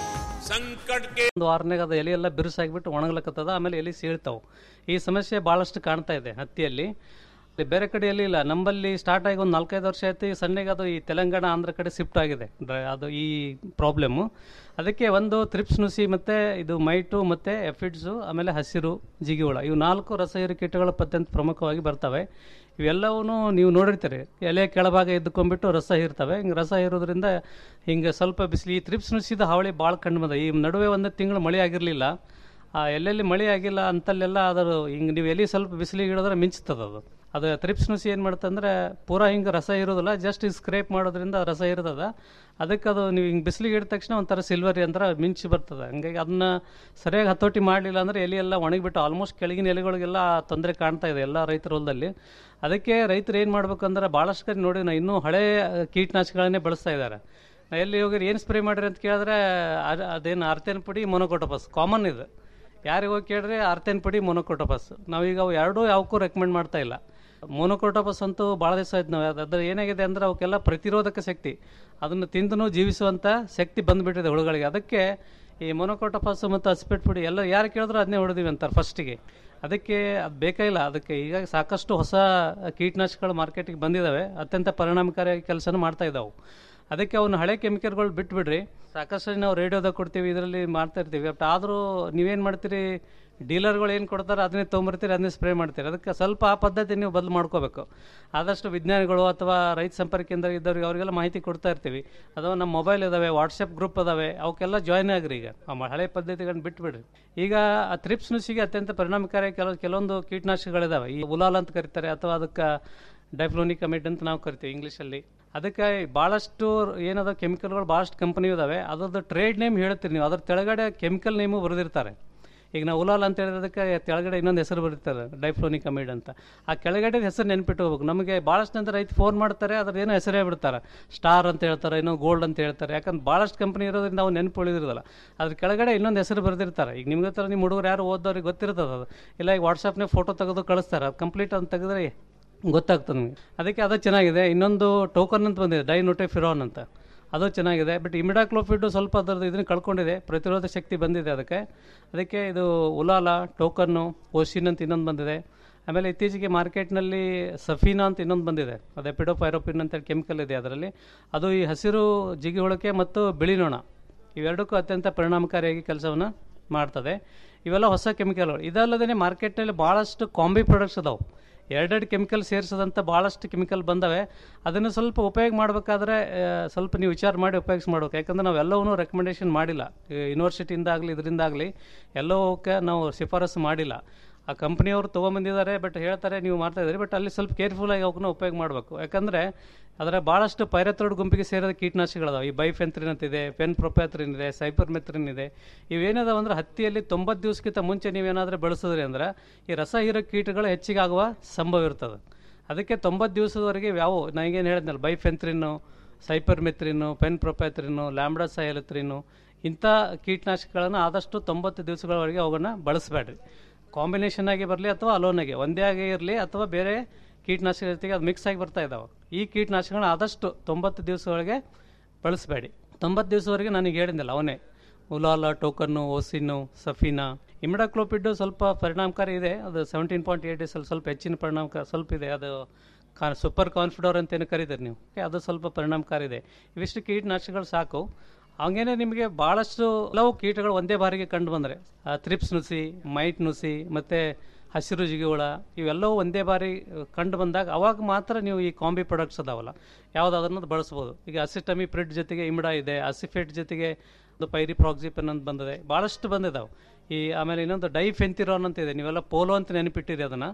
ಸಂಕಟ್ ಒಂದು ವಾರನಾಗ ಅದು ಎಲೆ ಎಲ್ಲ ಬಿರುಸಾಗಿಬಿಟ್ಟು ಒಣಗ್ಲಕ್ಕತ್ತದ ಆಮೇಲೆ ಎಲೆ ಸೀಳ್ತಾವೆ ಈ ಸಮಸ್ಯೆ ಭಾಳಷ್ಟು ಕಾಣ್ತಾ ಇದೆ ಹತ್ತಿಯಲ್ಲಿ ಇಲ್ಲಿ ಬೇರೆ ಕಡೆಯಲ್ಲಿ ಇಲ್ಲ ನಮ್ಮಲ್ಲಿ ಸ್ಟಾರ್ಟ್ ಆಗಿ ಒಂದು ನಾಲ್ಕೈದು ವರ್ಷ ಆಯ್ತು ಈ ಸಣ್ಣಗೆ ಅದು ಈ ತೆಲಂಗಾಣ ಆಂಧ್ರ ಕಡೆ ಶಿಫ್ಟ್ ಆಗಿದೆ ಡ್ರ- ಅದು ಈ ಪ್ರಾಬ್ಲಮ್ಮು ಅದಕ್ಕೆ ಒಂದು ತ್ರಿಪ್ಸ್ ನುಸಿ ಮತ್ತು ಇದು ಮೈಟು ಮತ್ತು ಎಫಿಡ್ಸು ಆಮೇಲೆ ಹಸಿರು ಜಿಗಿಹುಳ ಇವು ನಾಲ್ಕು ರಸಹೀರು ಕೀಟಗಳು ಅತ್ಯಂತ ಪ್ರಮುಖವಾಗಿ ಬರ್ತವೆ ಇವೆಲ್ಲವೂ ನೀವು ನೋಡಿರ್ತೀರಿ ಎಲೆ ಕೆಳಭಾಗ ಎದ್ದುಕೊಂಡ್ಬಿಟ್ಟು ರಸ ಹೀರ್ತವೆ ಹಿಂಗೆ ರಸ ಹೀರೋದ್ರಿಂದ ಹಿಂಗೆ ಸ್ವಲ್ಪ ಬಿಸಿಲು ಈ ತ್ರಿಪ್ಸ್ ನುಸಿದ ಹಾವಳಿ ಭಾಳ ಕಂಡು ಬಂದ ಈ ನಡುವೆ ಒಂದು ತಿಂಗಳು ಮಳೆ ಆಗಿರಲಿಲ್ಲ ಆ ಎಲ್ಲೆಲ್ಲಿ ಮಳೆ ಆಗಿಲ್ಲ ಅಂತಲ್ಲೆಲ್ಲ ಅದರ ಹಿಂಗೆ ನೀವು ಎಲ್ಲಿ ಸ್ವಲ್ಪ ಬಿಸಿಲಿಗೆ ಇಡಿದ್ರೆ ಮಿಂಚ್ತದ ಅದು ಅದು ತ್ರಿಪ್ಸ್ ನುಸಿ ಏನು ಮಾಡುತ್ತಂದ್ರೆ ಪೂರಾ ಹಿಂಗೆ ರಸ ಇರೋದಿಲ್ಲ ಜಸ್ಟ್ ಸ್ಕ್ರೇಪ್ ಮಾಡೋದ್ರಿಂದ ರಸ ಇರ್ತದ ಅದಕ್ಕೆ ಅದು ನೀವು ಹಿಂಗೆ ಬಿಸಿಲಿಗೆ ಇಡಿದ ತಕ್ಷಣ ಒಂಥರ ಸಿಲ್ವರಿ ಅಂದ್ರೆ ಮಿಂಚಿ ಬರ್ತದೆ ಹಂಗಾಗಿ ಅದನ್ನ ಸರಿಯಾಗಿ ಹತೋಟಿ ಮಾಡಲಿಲ್ಲ ಅಂದರೆ ಎಲೆ ಎಲ್ಲ ಒಣಗಿಬಿಟ್ಟು ಆಲ್ಮೋಸ್ಟ್ ಕೆಳಗಿನ ಎಲೆಗಳಿಗೆಲ್ಲ ತೊಂದರೆ ಕಾಣ್ತಾ ಇದೆ ಎಲ್ಲ ರೈತರ ಹೊಲದಲ್ಲಿ ಅದಕ್ಕೆ ರೈತರು ಏನು ಮಾಡ್ಬೇಕಂದ್ರೆ ಭಾಳಷ್ಟು ಕಡೆ ನೋಡಿ ನಾ ಇನ್ನೂ ಹಳೆ ಕೀಟನಾಶಕಗಳನ್ನೇ ಬಳಸ್ತಾ ಇದ್ದಾರೆ ನಾ ಎಲ್ಲಿ ಹೋಗಿರಿ ಏನು ಸ್ಪ್ರೇ ಮಾಡಿರಿ ಅಂತ ಕೇಳಿದ್ರೆ ಅದ್- ಅದೇನು ಅರ್ತೇನ್ ಪುಡಿ ಮೊನೊಕೊಟೋಪಸ್ ಕಾಮನ್ ಇದು ಯಾರಿಗೆ ಹೋಗಿ ಕೇಳಿದ್ರೆ ಅರ್ತೇನ್ ಪುಡಿ ಮೊನೊಕೊಟೋಪಸ್ ನಾವೀಗ ಅವು ಎರಡೂ ಯಾವಕ್ಕೂ ರೆಕಮೆಂಡ್ ಮಾಡ್ತಾ ಇಲ್ಲ ಮೊನೊಕೊಟೋಪಸ್ ಅಂತೂ ಭಾಳ ದಿವಸ ಆಯ್ತು ನಾವು ಅದ್ರ ಏನಾಗಿದೆ ಅಂದ್ರೆ ಅವಕ್ಕೆಲ್ಲ ಪ್ರತಿರೋಧಕ ಶಕ್ತಿ ಅದನ್ನು ತಿಂದು ಜೀವಿಸುವಂಥ ಶಕ್ತಿ ಬಂದುಬಿಟ್ಟಿದೆ ಹುಳುಗಳಿಗೆ ಅದಕ್ಕೆ ಈ ಮೊನೊಕೊಟೋಪಸ್ ಮತ್ತು ಹಸಿಪೆಟ್ ಪುಡಿ ಎಲ್ಲ ಯಾರು ಕೇಳಿದ್ರು ಅದನ್ನೇ ಹೊಡೆದಿವಿ ಅಂತಾರೆ ಫಸ್ಟಿಗೆ ಅದಕ್ಕೆ ಅದು ಬೇಕಾಗಿಲ್ಲ ಅದಕ್ಕೆ ಈಗ ಸಾಕಷ್ಟು ಹೊಸ ಕೀಟನಾಶಕಗಳು ಮಾರ್ಕೆಟಿಗೆ ಬಂದಿದ್ದಾವೆ ಅತ್ಯಂತ ಪರಿಣಾಮಕಾರಿಯಾಗಿ ಕೆಲಸನ ಮಾಡ್ತಾ ಇದ್ದಾವೆ ಅದಕ್ಕೆ ಅವನ್ನ ಹಳೆ ಕೆಮಿಕಲ್ಗಳು ಬಿಟ್ಬಿಡ್ರಿ ಸಾಕಷ್ಟು ನಾವು ರೇಡಿಯೋದಾಗ ಕೊಡ್ತೀವಿ ಇದರಲ್ಲಿ ಮಾಡ್ತಾ ಇರ್ತೀವಿ ಬಟ್ ಆದರೂ ನೀವೇನು ಮಾಡ್ತೀರಿ ಡೀಲರ್ಗಳು ಏನು ಕೊಡ್ತಾರೆ ಅದನ್ನೇ ತೊಗೊಂಬರ್ತೀರಿ ಅದನ್ನೇ ಸ್ಪ್ರೇ ಮಾಡ್ತೀರಿ ಅದಕ್ಕೆ ಸ್ವಲ್ಪ ಆ ಪದ್ಧತಿ ನೀವು ಬದಲು ಮಾಡ್ಕೋಬೇಕು ಆದಷ್ಟು ವಿಜ್ಞಾನಿಗಳು ಅಥವಾ ರೈತ ಸಂಪರ್ಕ ಕೇಂದ್ರ ಇದ್ದವ್ರಿಗೆ ಅವರಿಗೆಲ್ಲ ಮಾಹಿತಿ ಕೊಡ್ತಾ ಇರ್ತೀವಿ ಅಥವಾ ನಮ್ಮ ಮೊಬೈಲ್ ಇದಾವೆ ವಾಟ್ಸಪ್ ಗ್ರೂಪ್ ಅದಾವೆ ಅವಕ್ಕೆಲ್ಲ ಜಾಯ್ನ್ ಆಗ್ರಿ ಈಗ ಆ ಮ- ಹಳೆ ಪದ್ಧತಿಗಳನ್ನ ಬಿಟ್ಬಿಡ್ರಿ ಈಗ ಆ ಥ್ರಿಪ್ಸ್ ನುಸಿಗೆ ಅತ್ಯಂತ ಪರಿಣಾಮಕಾರಿ ಕೆಲವು ಕೆಲವೊಂದು ಕೀಟನಾಶಕಗಳಿದಾವೆ ಈ ಉಲಾಲ್ ಅಂತ ಕರೀತಾರೆ ಅಥವಾ ಅದಕ್ಕೆ ಡೈಫ್ಲೋನಿಕ್ ಅಮಿಡ್ ಅಂತ ನಾವು ಕರಿತೀವಿ ಇಂಗ್ಲೀಷಲ್ಲಿ ಅದಕ್ಕೆ ಭಾಳಷ್ಟು ಏನದ ಕೆಮಿಕಲ್ಗಳು ಭಾಳಷ್ಟು ಕಂಪನಿ ಇದಾವೆ ಅದ್ರದ್ದು ಟ್ರೇಡ್ ನೇಮ್ ಹೇಳ್ತೀರಿ ನೀವು ಅದ್ರ ತೆಳಗಡೆ ಕೆಮಿಕಲ್ ನೇಮು ಬರೆದಿರ್ತಾರೆ ಈಗ ನಾವು ಉಲಾಲ್ ಅಂತ ಹೇಳಿದಕ್ಕೆ ತೆಳಗಡೆ ಇನ್ನೊಂದು ಹೆಸರು ಬರೀತಾರೆ ಡೈಫ್ಲೋನಿಕ್ ಅಮಿಡ್ ಅಂತ ಆ ಕೆಳಗಡೆ ಹೆಸರು ನೆನ್ಪಿಟ್ಟು ಹೋಗ್ಬೇಕು ನಮಗೆ ಭಾಳಷ್ಟು ನಂತರ ರೈತ ಫೋನ್ ಮಾಡ್ತಾರೆ ಅದ್ರ ಏನೋ ಹೆಸರೇ ಬಿಡ್ತಾರೆ ಸ್ಟಾರ್ ಅಂತ ಹೇಳ್ತಾರೆ ಇನ್ನೂ ಗೋಲ್ಡ್ ಅಂತ ಹೇಳ್ತಾರೆ ಯಾಕಂದ್ರೆ ಭಾಳಷ್ಟು ಕಂಪನಿ ಇರೋದ್ರಿಂದ ನಾವು ನೆನಪು ಉಳಿದಿರೋದಿಲ್ಲ ಅದ್ರ ಕೆಳಗಡೆ ಇನ್ನೊಂದು ಹೆಸರು ಬರೆದಿರ್ತಾರೆ ಈಗ ನಿಮ್ಗೆ ಹತ್ರ ನಿಮ್ಮ ಹುಡುಗರು ಯಾರು ಓದೋರಿಗೆ ಗೊತ್ತಿರ್ತದೆ ಅದು ಇಲ್ಲ ಈಗ ವಾಟ್ಸಪ್ನೇ ಫೋಟೋ ತೆಗೆದು ಕಳಿಸ್ತಾರೆ ಅದು ಕಂಪ್ಲೀಟ್ ಅಂತ ತೆಗೆದ್ರೆ ಗೊತ್ತಾಗ್ತದೆ ನಿಮಗೆ ಅದಕ್ಕೆ ಅದು ಚೆನ್ನಾಗಿದೆ ಇನ್ನೊಂದು ಟೋಕನ್ ಅಂತ ಬಂದಿದೆ ಡೈನೋಟೆಫಿರಾನ್ ಅಂತ ಅದು ಚೆನ್ನಾಗಿದೆ ಬಟ್ ಇಮಿಡಾಕ್ಲೋಫಿಡ್ ಸ್ವಲ್ಪ ಅದರದ್ದು ಇದನ್ನು ಕಳ್ಕೊಂಡಿದೆ ಪ್ರತಿರೋಧ ಶಕ್ತಿ ಬಂದಿದೆ ಅದಕ್ಕೆ ಅದಕ್ಕೆ ಇದು ಉಲಾಲ ಟೋಕನ್ನು ಓಶಿನ್ ಅಂತ ಇನ್ನೊಂದು ಬಂದಿದೆ ಆಮೇಲೆ ಇತ್ತೀಚೆಗೆ ಮಾರ್ಕೆಟ್ನಲ್ಲಿ ಸಫೀನಾ ಅಂತ ಇನ್ನೊಂದು ಬಂದಿದೆ ಅದು ಎಪಿಡೋಪೈರೋಪಿನ್ ಅಂತೇಳಿ ಕೆಮಿಕಲ್ ಇದೆ ಅದರಲ್ಲಿ ಅದು ಈ ಹಸಿರು ಜಿಗಿಹುಳಕ್ಕೆ ಮತ್ತು ಬಿಳಿ ನೊಣ ಇವೆರಡಕ್ಕೂ ಅತ್ಯಂತ ಪರಿಣಾಮಕಾರಿಯಾಗಿ ಕೆಲಸವನ್ನು ಮಾಡ್ತದೆ ಇವೆಲ್ಲ ಹೊಸ ಕೆಮಿಕಲ್ಗಳು ಇದಲ್ಲದೇ ಮಾರ್ಕೆಟ್ನಲ್ಲಿ ಭಾಳಷ್ಟು ಕಾಂಬಿ ಪ್ರಾಡಕ್ಟ್ಸ್ ಅದಾವೆ ಎರಡೆರಡು ಕೆಮಿಕಲ್ ಸೇರಿಸದಂಥ ಭಾಳಷ್ಟು ಕೆಮಿಕಲ್ ಬಂದವೆ ಅದನ್ನು ಸ್ವಲ್ಪ ಉಪಯೋಗ ಮಾಡಬೇಕಾದ್ರೆ ಸ್ವಲ್ಪ ನೀವು ವಿಚಾರ ಮಾಡಿ ಉಪಯೋಗಿಸಿ ಮಾಡ್ಬೇಕು ಯಾಕಂದ್ರೆ ನಾವು ಎಲ್ಲವನ್ನೂ ರೆಕಮೆಂಡೇಷನ್ ಮಾಡಿಲ್ಲ ಯೂನಿವರ್ಸಿಟಿಯಿಂದ ಆಗಲಿ ಇದರಿಂದಾಗಲಿ ಎಲ್ಲವಕ್ಕೆ ನಾವು ಶಿಫಾರಸು ಮಾಡಿಲ್ಲ ಆ ಕಂಪ್ನಿಯವರು ತೊಗೊಂಬಂದಿದ್ದಾರೆ ಬಟ್ ಹೇಳ್ತಾರೆ ನೀವು ಮಾಡ್ತಾ ಇದ್ದೀರಿ ಬಟ್ ಅಲ್ಲಿ ಸ್ವಲ್ಪ ಕೇರ್ಫುಲ್ಲಾಗಿ ಅವಕ್ಕನ್ನ ಉಪಯೋಗ ಮಾಡಬೇಕು ಯಾಕಂದರೆ ಅದರ ಭಾಳಷ್ಟು ಪೈರತ್ರೋಡ್ ಗುಂಪಿಗೆ ಸೇರಿದ ಕೀಟನಾಶಕಗಳದಾವೆ ಈ ಬೈಫೆಂತ್ರಿನ್ ಅಂತಿದೆ ಪೆನ್ ಪ್ರೊಪ್ಯಾತ್ರಿನ್ ಇದೆ ಸೈಪರ್ಮೆತ್ರಿನ್ ಇದೆ ಇವೇನದಾವ ಅಂದ್ರೆ ಹತ್ತಿಯಲ್ಲಿ ತೊಂಬತ್ತು ದಿವಸಕ್ಕಿಂತ ಮುಂಚೆ ನೀವೇನಾದರೂ ಬೆಳೆಸಿದ್ರಿ ಅಂದ್ರೆ ಈ ರಸ ಹೀರೋ ಕೀಟಗಳು ಹೆಚ್ಚಿಗೆ ಆಗುವ ಸಂಭವ ಇರ್ತದೆ ಅದಕ್ಕೆ ತೊಂಬತ್ತು ದಿವಸದವರೆಗೆ ಯಾವ ನನಗೇನು ಹೇಳಿದ್ನಲ್ಲ ಬೈಫೆಂತ್ರಿನ್ನು ಸೈಪರ್ಮೆತ್ರಿನ್ನು ಪೆನ್ ಪ್ರೊಪ್ಯಾತ್ರಿನ್ನು ಲ್ಯಾಂಬ್ಡಾ ಸೈಲತ್ರಿನ್ನು ಇಂಥ ಕೀಟನಾಶಕಗಳನ್ನು ಆದಷ್ಟು ತೊಂಬತ್ತು ದಿವಸಗಳವರೆಗೆ ಅವುಗಳನ್ನ ಬಳಸಬೇಡ್ರಿ ಕಾಂಬಿನೇಷನ್ ಆಗಿ ಬರಲಿ ಅಥವಾ ಅಲೋನಾಗಿ ಒಂದೇ ಆಗಿ ಇರಲಿ ಅಥವಾ ಬೇರೆ ಕೀಟನಾಶಕ ಜೊತೆಗೆ ಅದು ಮಿಕ್ಸ್ ಆಗಿ ಬರ್ತಾ ಇದ್ದಾವೆ ಈ ಕೀಟನಾಶಕಗಳನ್ನ ಆದಷ್ಟು ತೊಂಬತ್ತು ದಿವಸದೊಳಗೆ ಬಳಸಬೇಡಿ ತೊಂಬತ್ತು ದಿವಸವರೆಗೆ ನನಗೆ ಹೇಳಿದ್ನಲ್ಲ ಅವನೇ ಉಲಾಲ ಟೋಕನ್ನು ಓಸಿನ್ನು ಸಫೀನಾ ಇಮಿಡಾಕ್ಲೋಪಿಡ್ ಸ್ವಲ್ಪ ಪರಿಣಾಮಕಾರಿ ಇದೆ ಅದು ಸೆವೆಂಟೀನ್ ಪಾಯಿಂಟ್ ಏಟ್ ಡೇಸಲ್ಲಿ ಸ್ವಲ್ಪ ಹೆಚ್ಚಿನ ಪರಿಣಾಮಕಾರಿ ಸ್ವಲ್ಪ ಇದೆ ಅದು ಕಾ ಸೂಪರ್ ಕಾನ್ಫಿಡೋರ್ ಅಂತೇನು ಕರೀತಾರೆ ನೀವು ಅದು ಸ್ವಲ್ಪ ಪರಿಣಾಮಕಾರಿ ಇದೆ ಇವಿಷ್ಟು ಕೀಟನಾಶಕಗಳು ಸಾಕು ಹಂಗೇನೆ ನಿಮಗೆ ಭಾಳಷ್ಟು ಹಲವು ಕೀಟಗಳು ಒಂದೇ ಬಾರಿಗೆ ಕಂಡು ಬಂದರೆ ಥ್ರಿಪ್ಸ್ ನುಸಿ ಮೈಟ್ ನುಸಿ ಮತ್ತು ಹಸಿರು ಜಿಗಿಹುಳ ಇವೆಲ್ಲವೂ ಒಂದೇ ಬಾರಿ ಕಂಡು ಬಂದಾಗ ಅವಾಗ ಮಾತ್ರ ನೀವು ಈ ಕಾಂಬಿ ಪ್ರಾಡಕ್ಟ್ಸ್ ಅದಾವಲ್ಲ ಯಾವುದಾದ್ರೂ ಬಳಸ್ಬೋದು ಈಗ ಅಸಿಟಮಿ ಪ್ರಿಡ್ ಜೊತೆಗೆ ಇಮಿಡಾ ಇದೆ ಅಸಿಫೆಟ್ ಜೊತೆಗೆ ಒಂದು ಪೈರಿ ಪ್ರಾಕ್ಸಿಪನ್ ಅಂತ ಬಂದಿದೆ ಭಾಳಷ್ಟು ಬಂದಿದ್ದಾವೆ ಈ ಆಮೇಲೆ ಇನ್ನೊಂದು ಡೈಫೆಂತಿರೋನ್ ಅಂತ ಇದೆ ನೀವೆಲ್ಲ ಪೋಲೋ ಅಂತ ನೆನಪಿಟ್ಟಿರಿ ಅದನ್ನು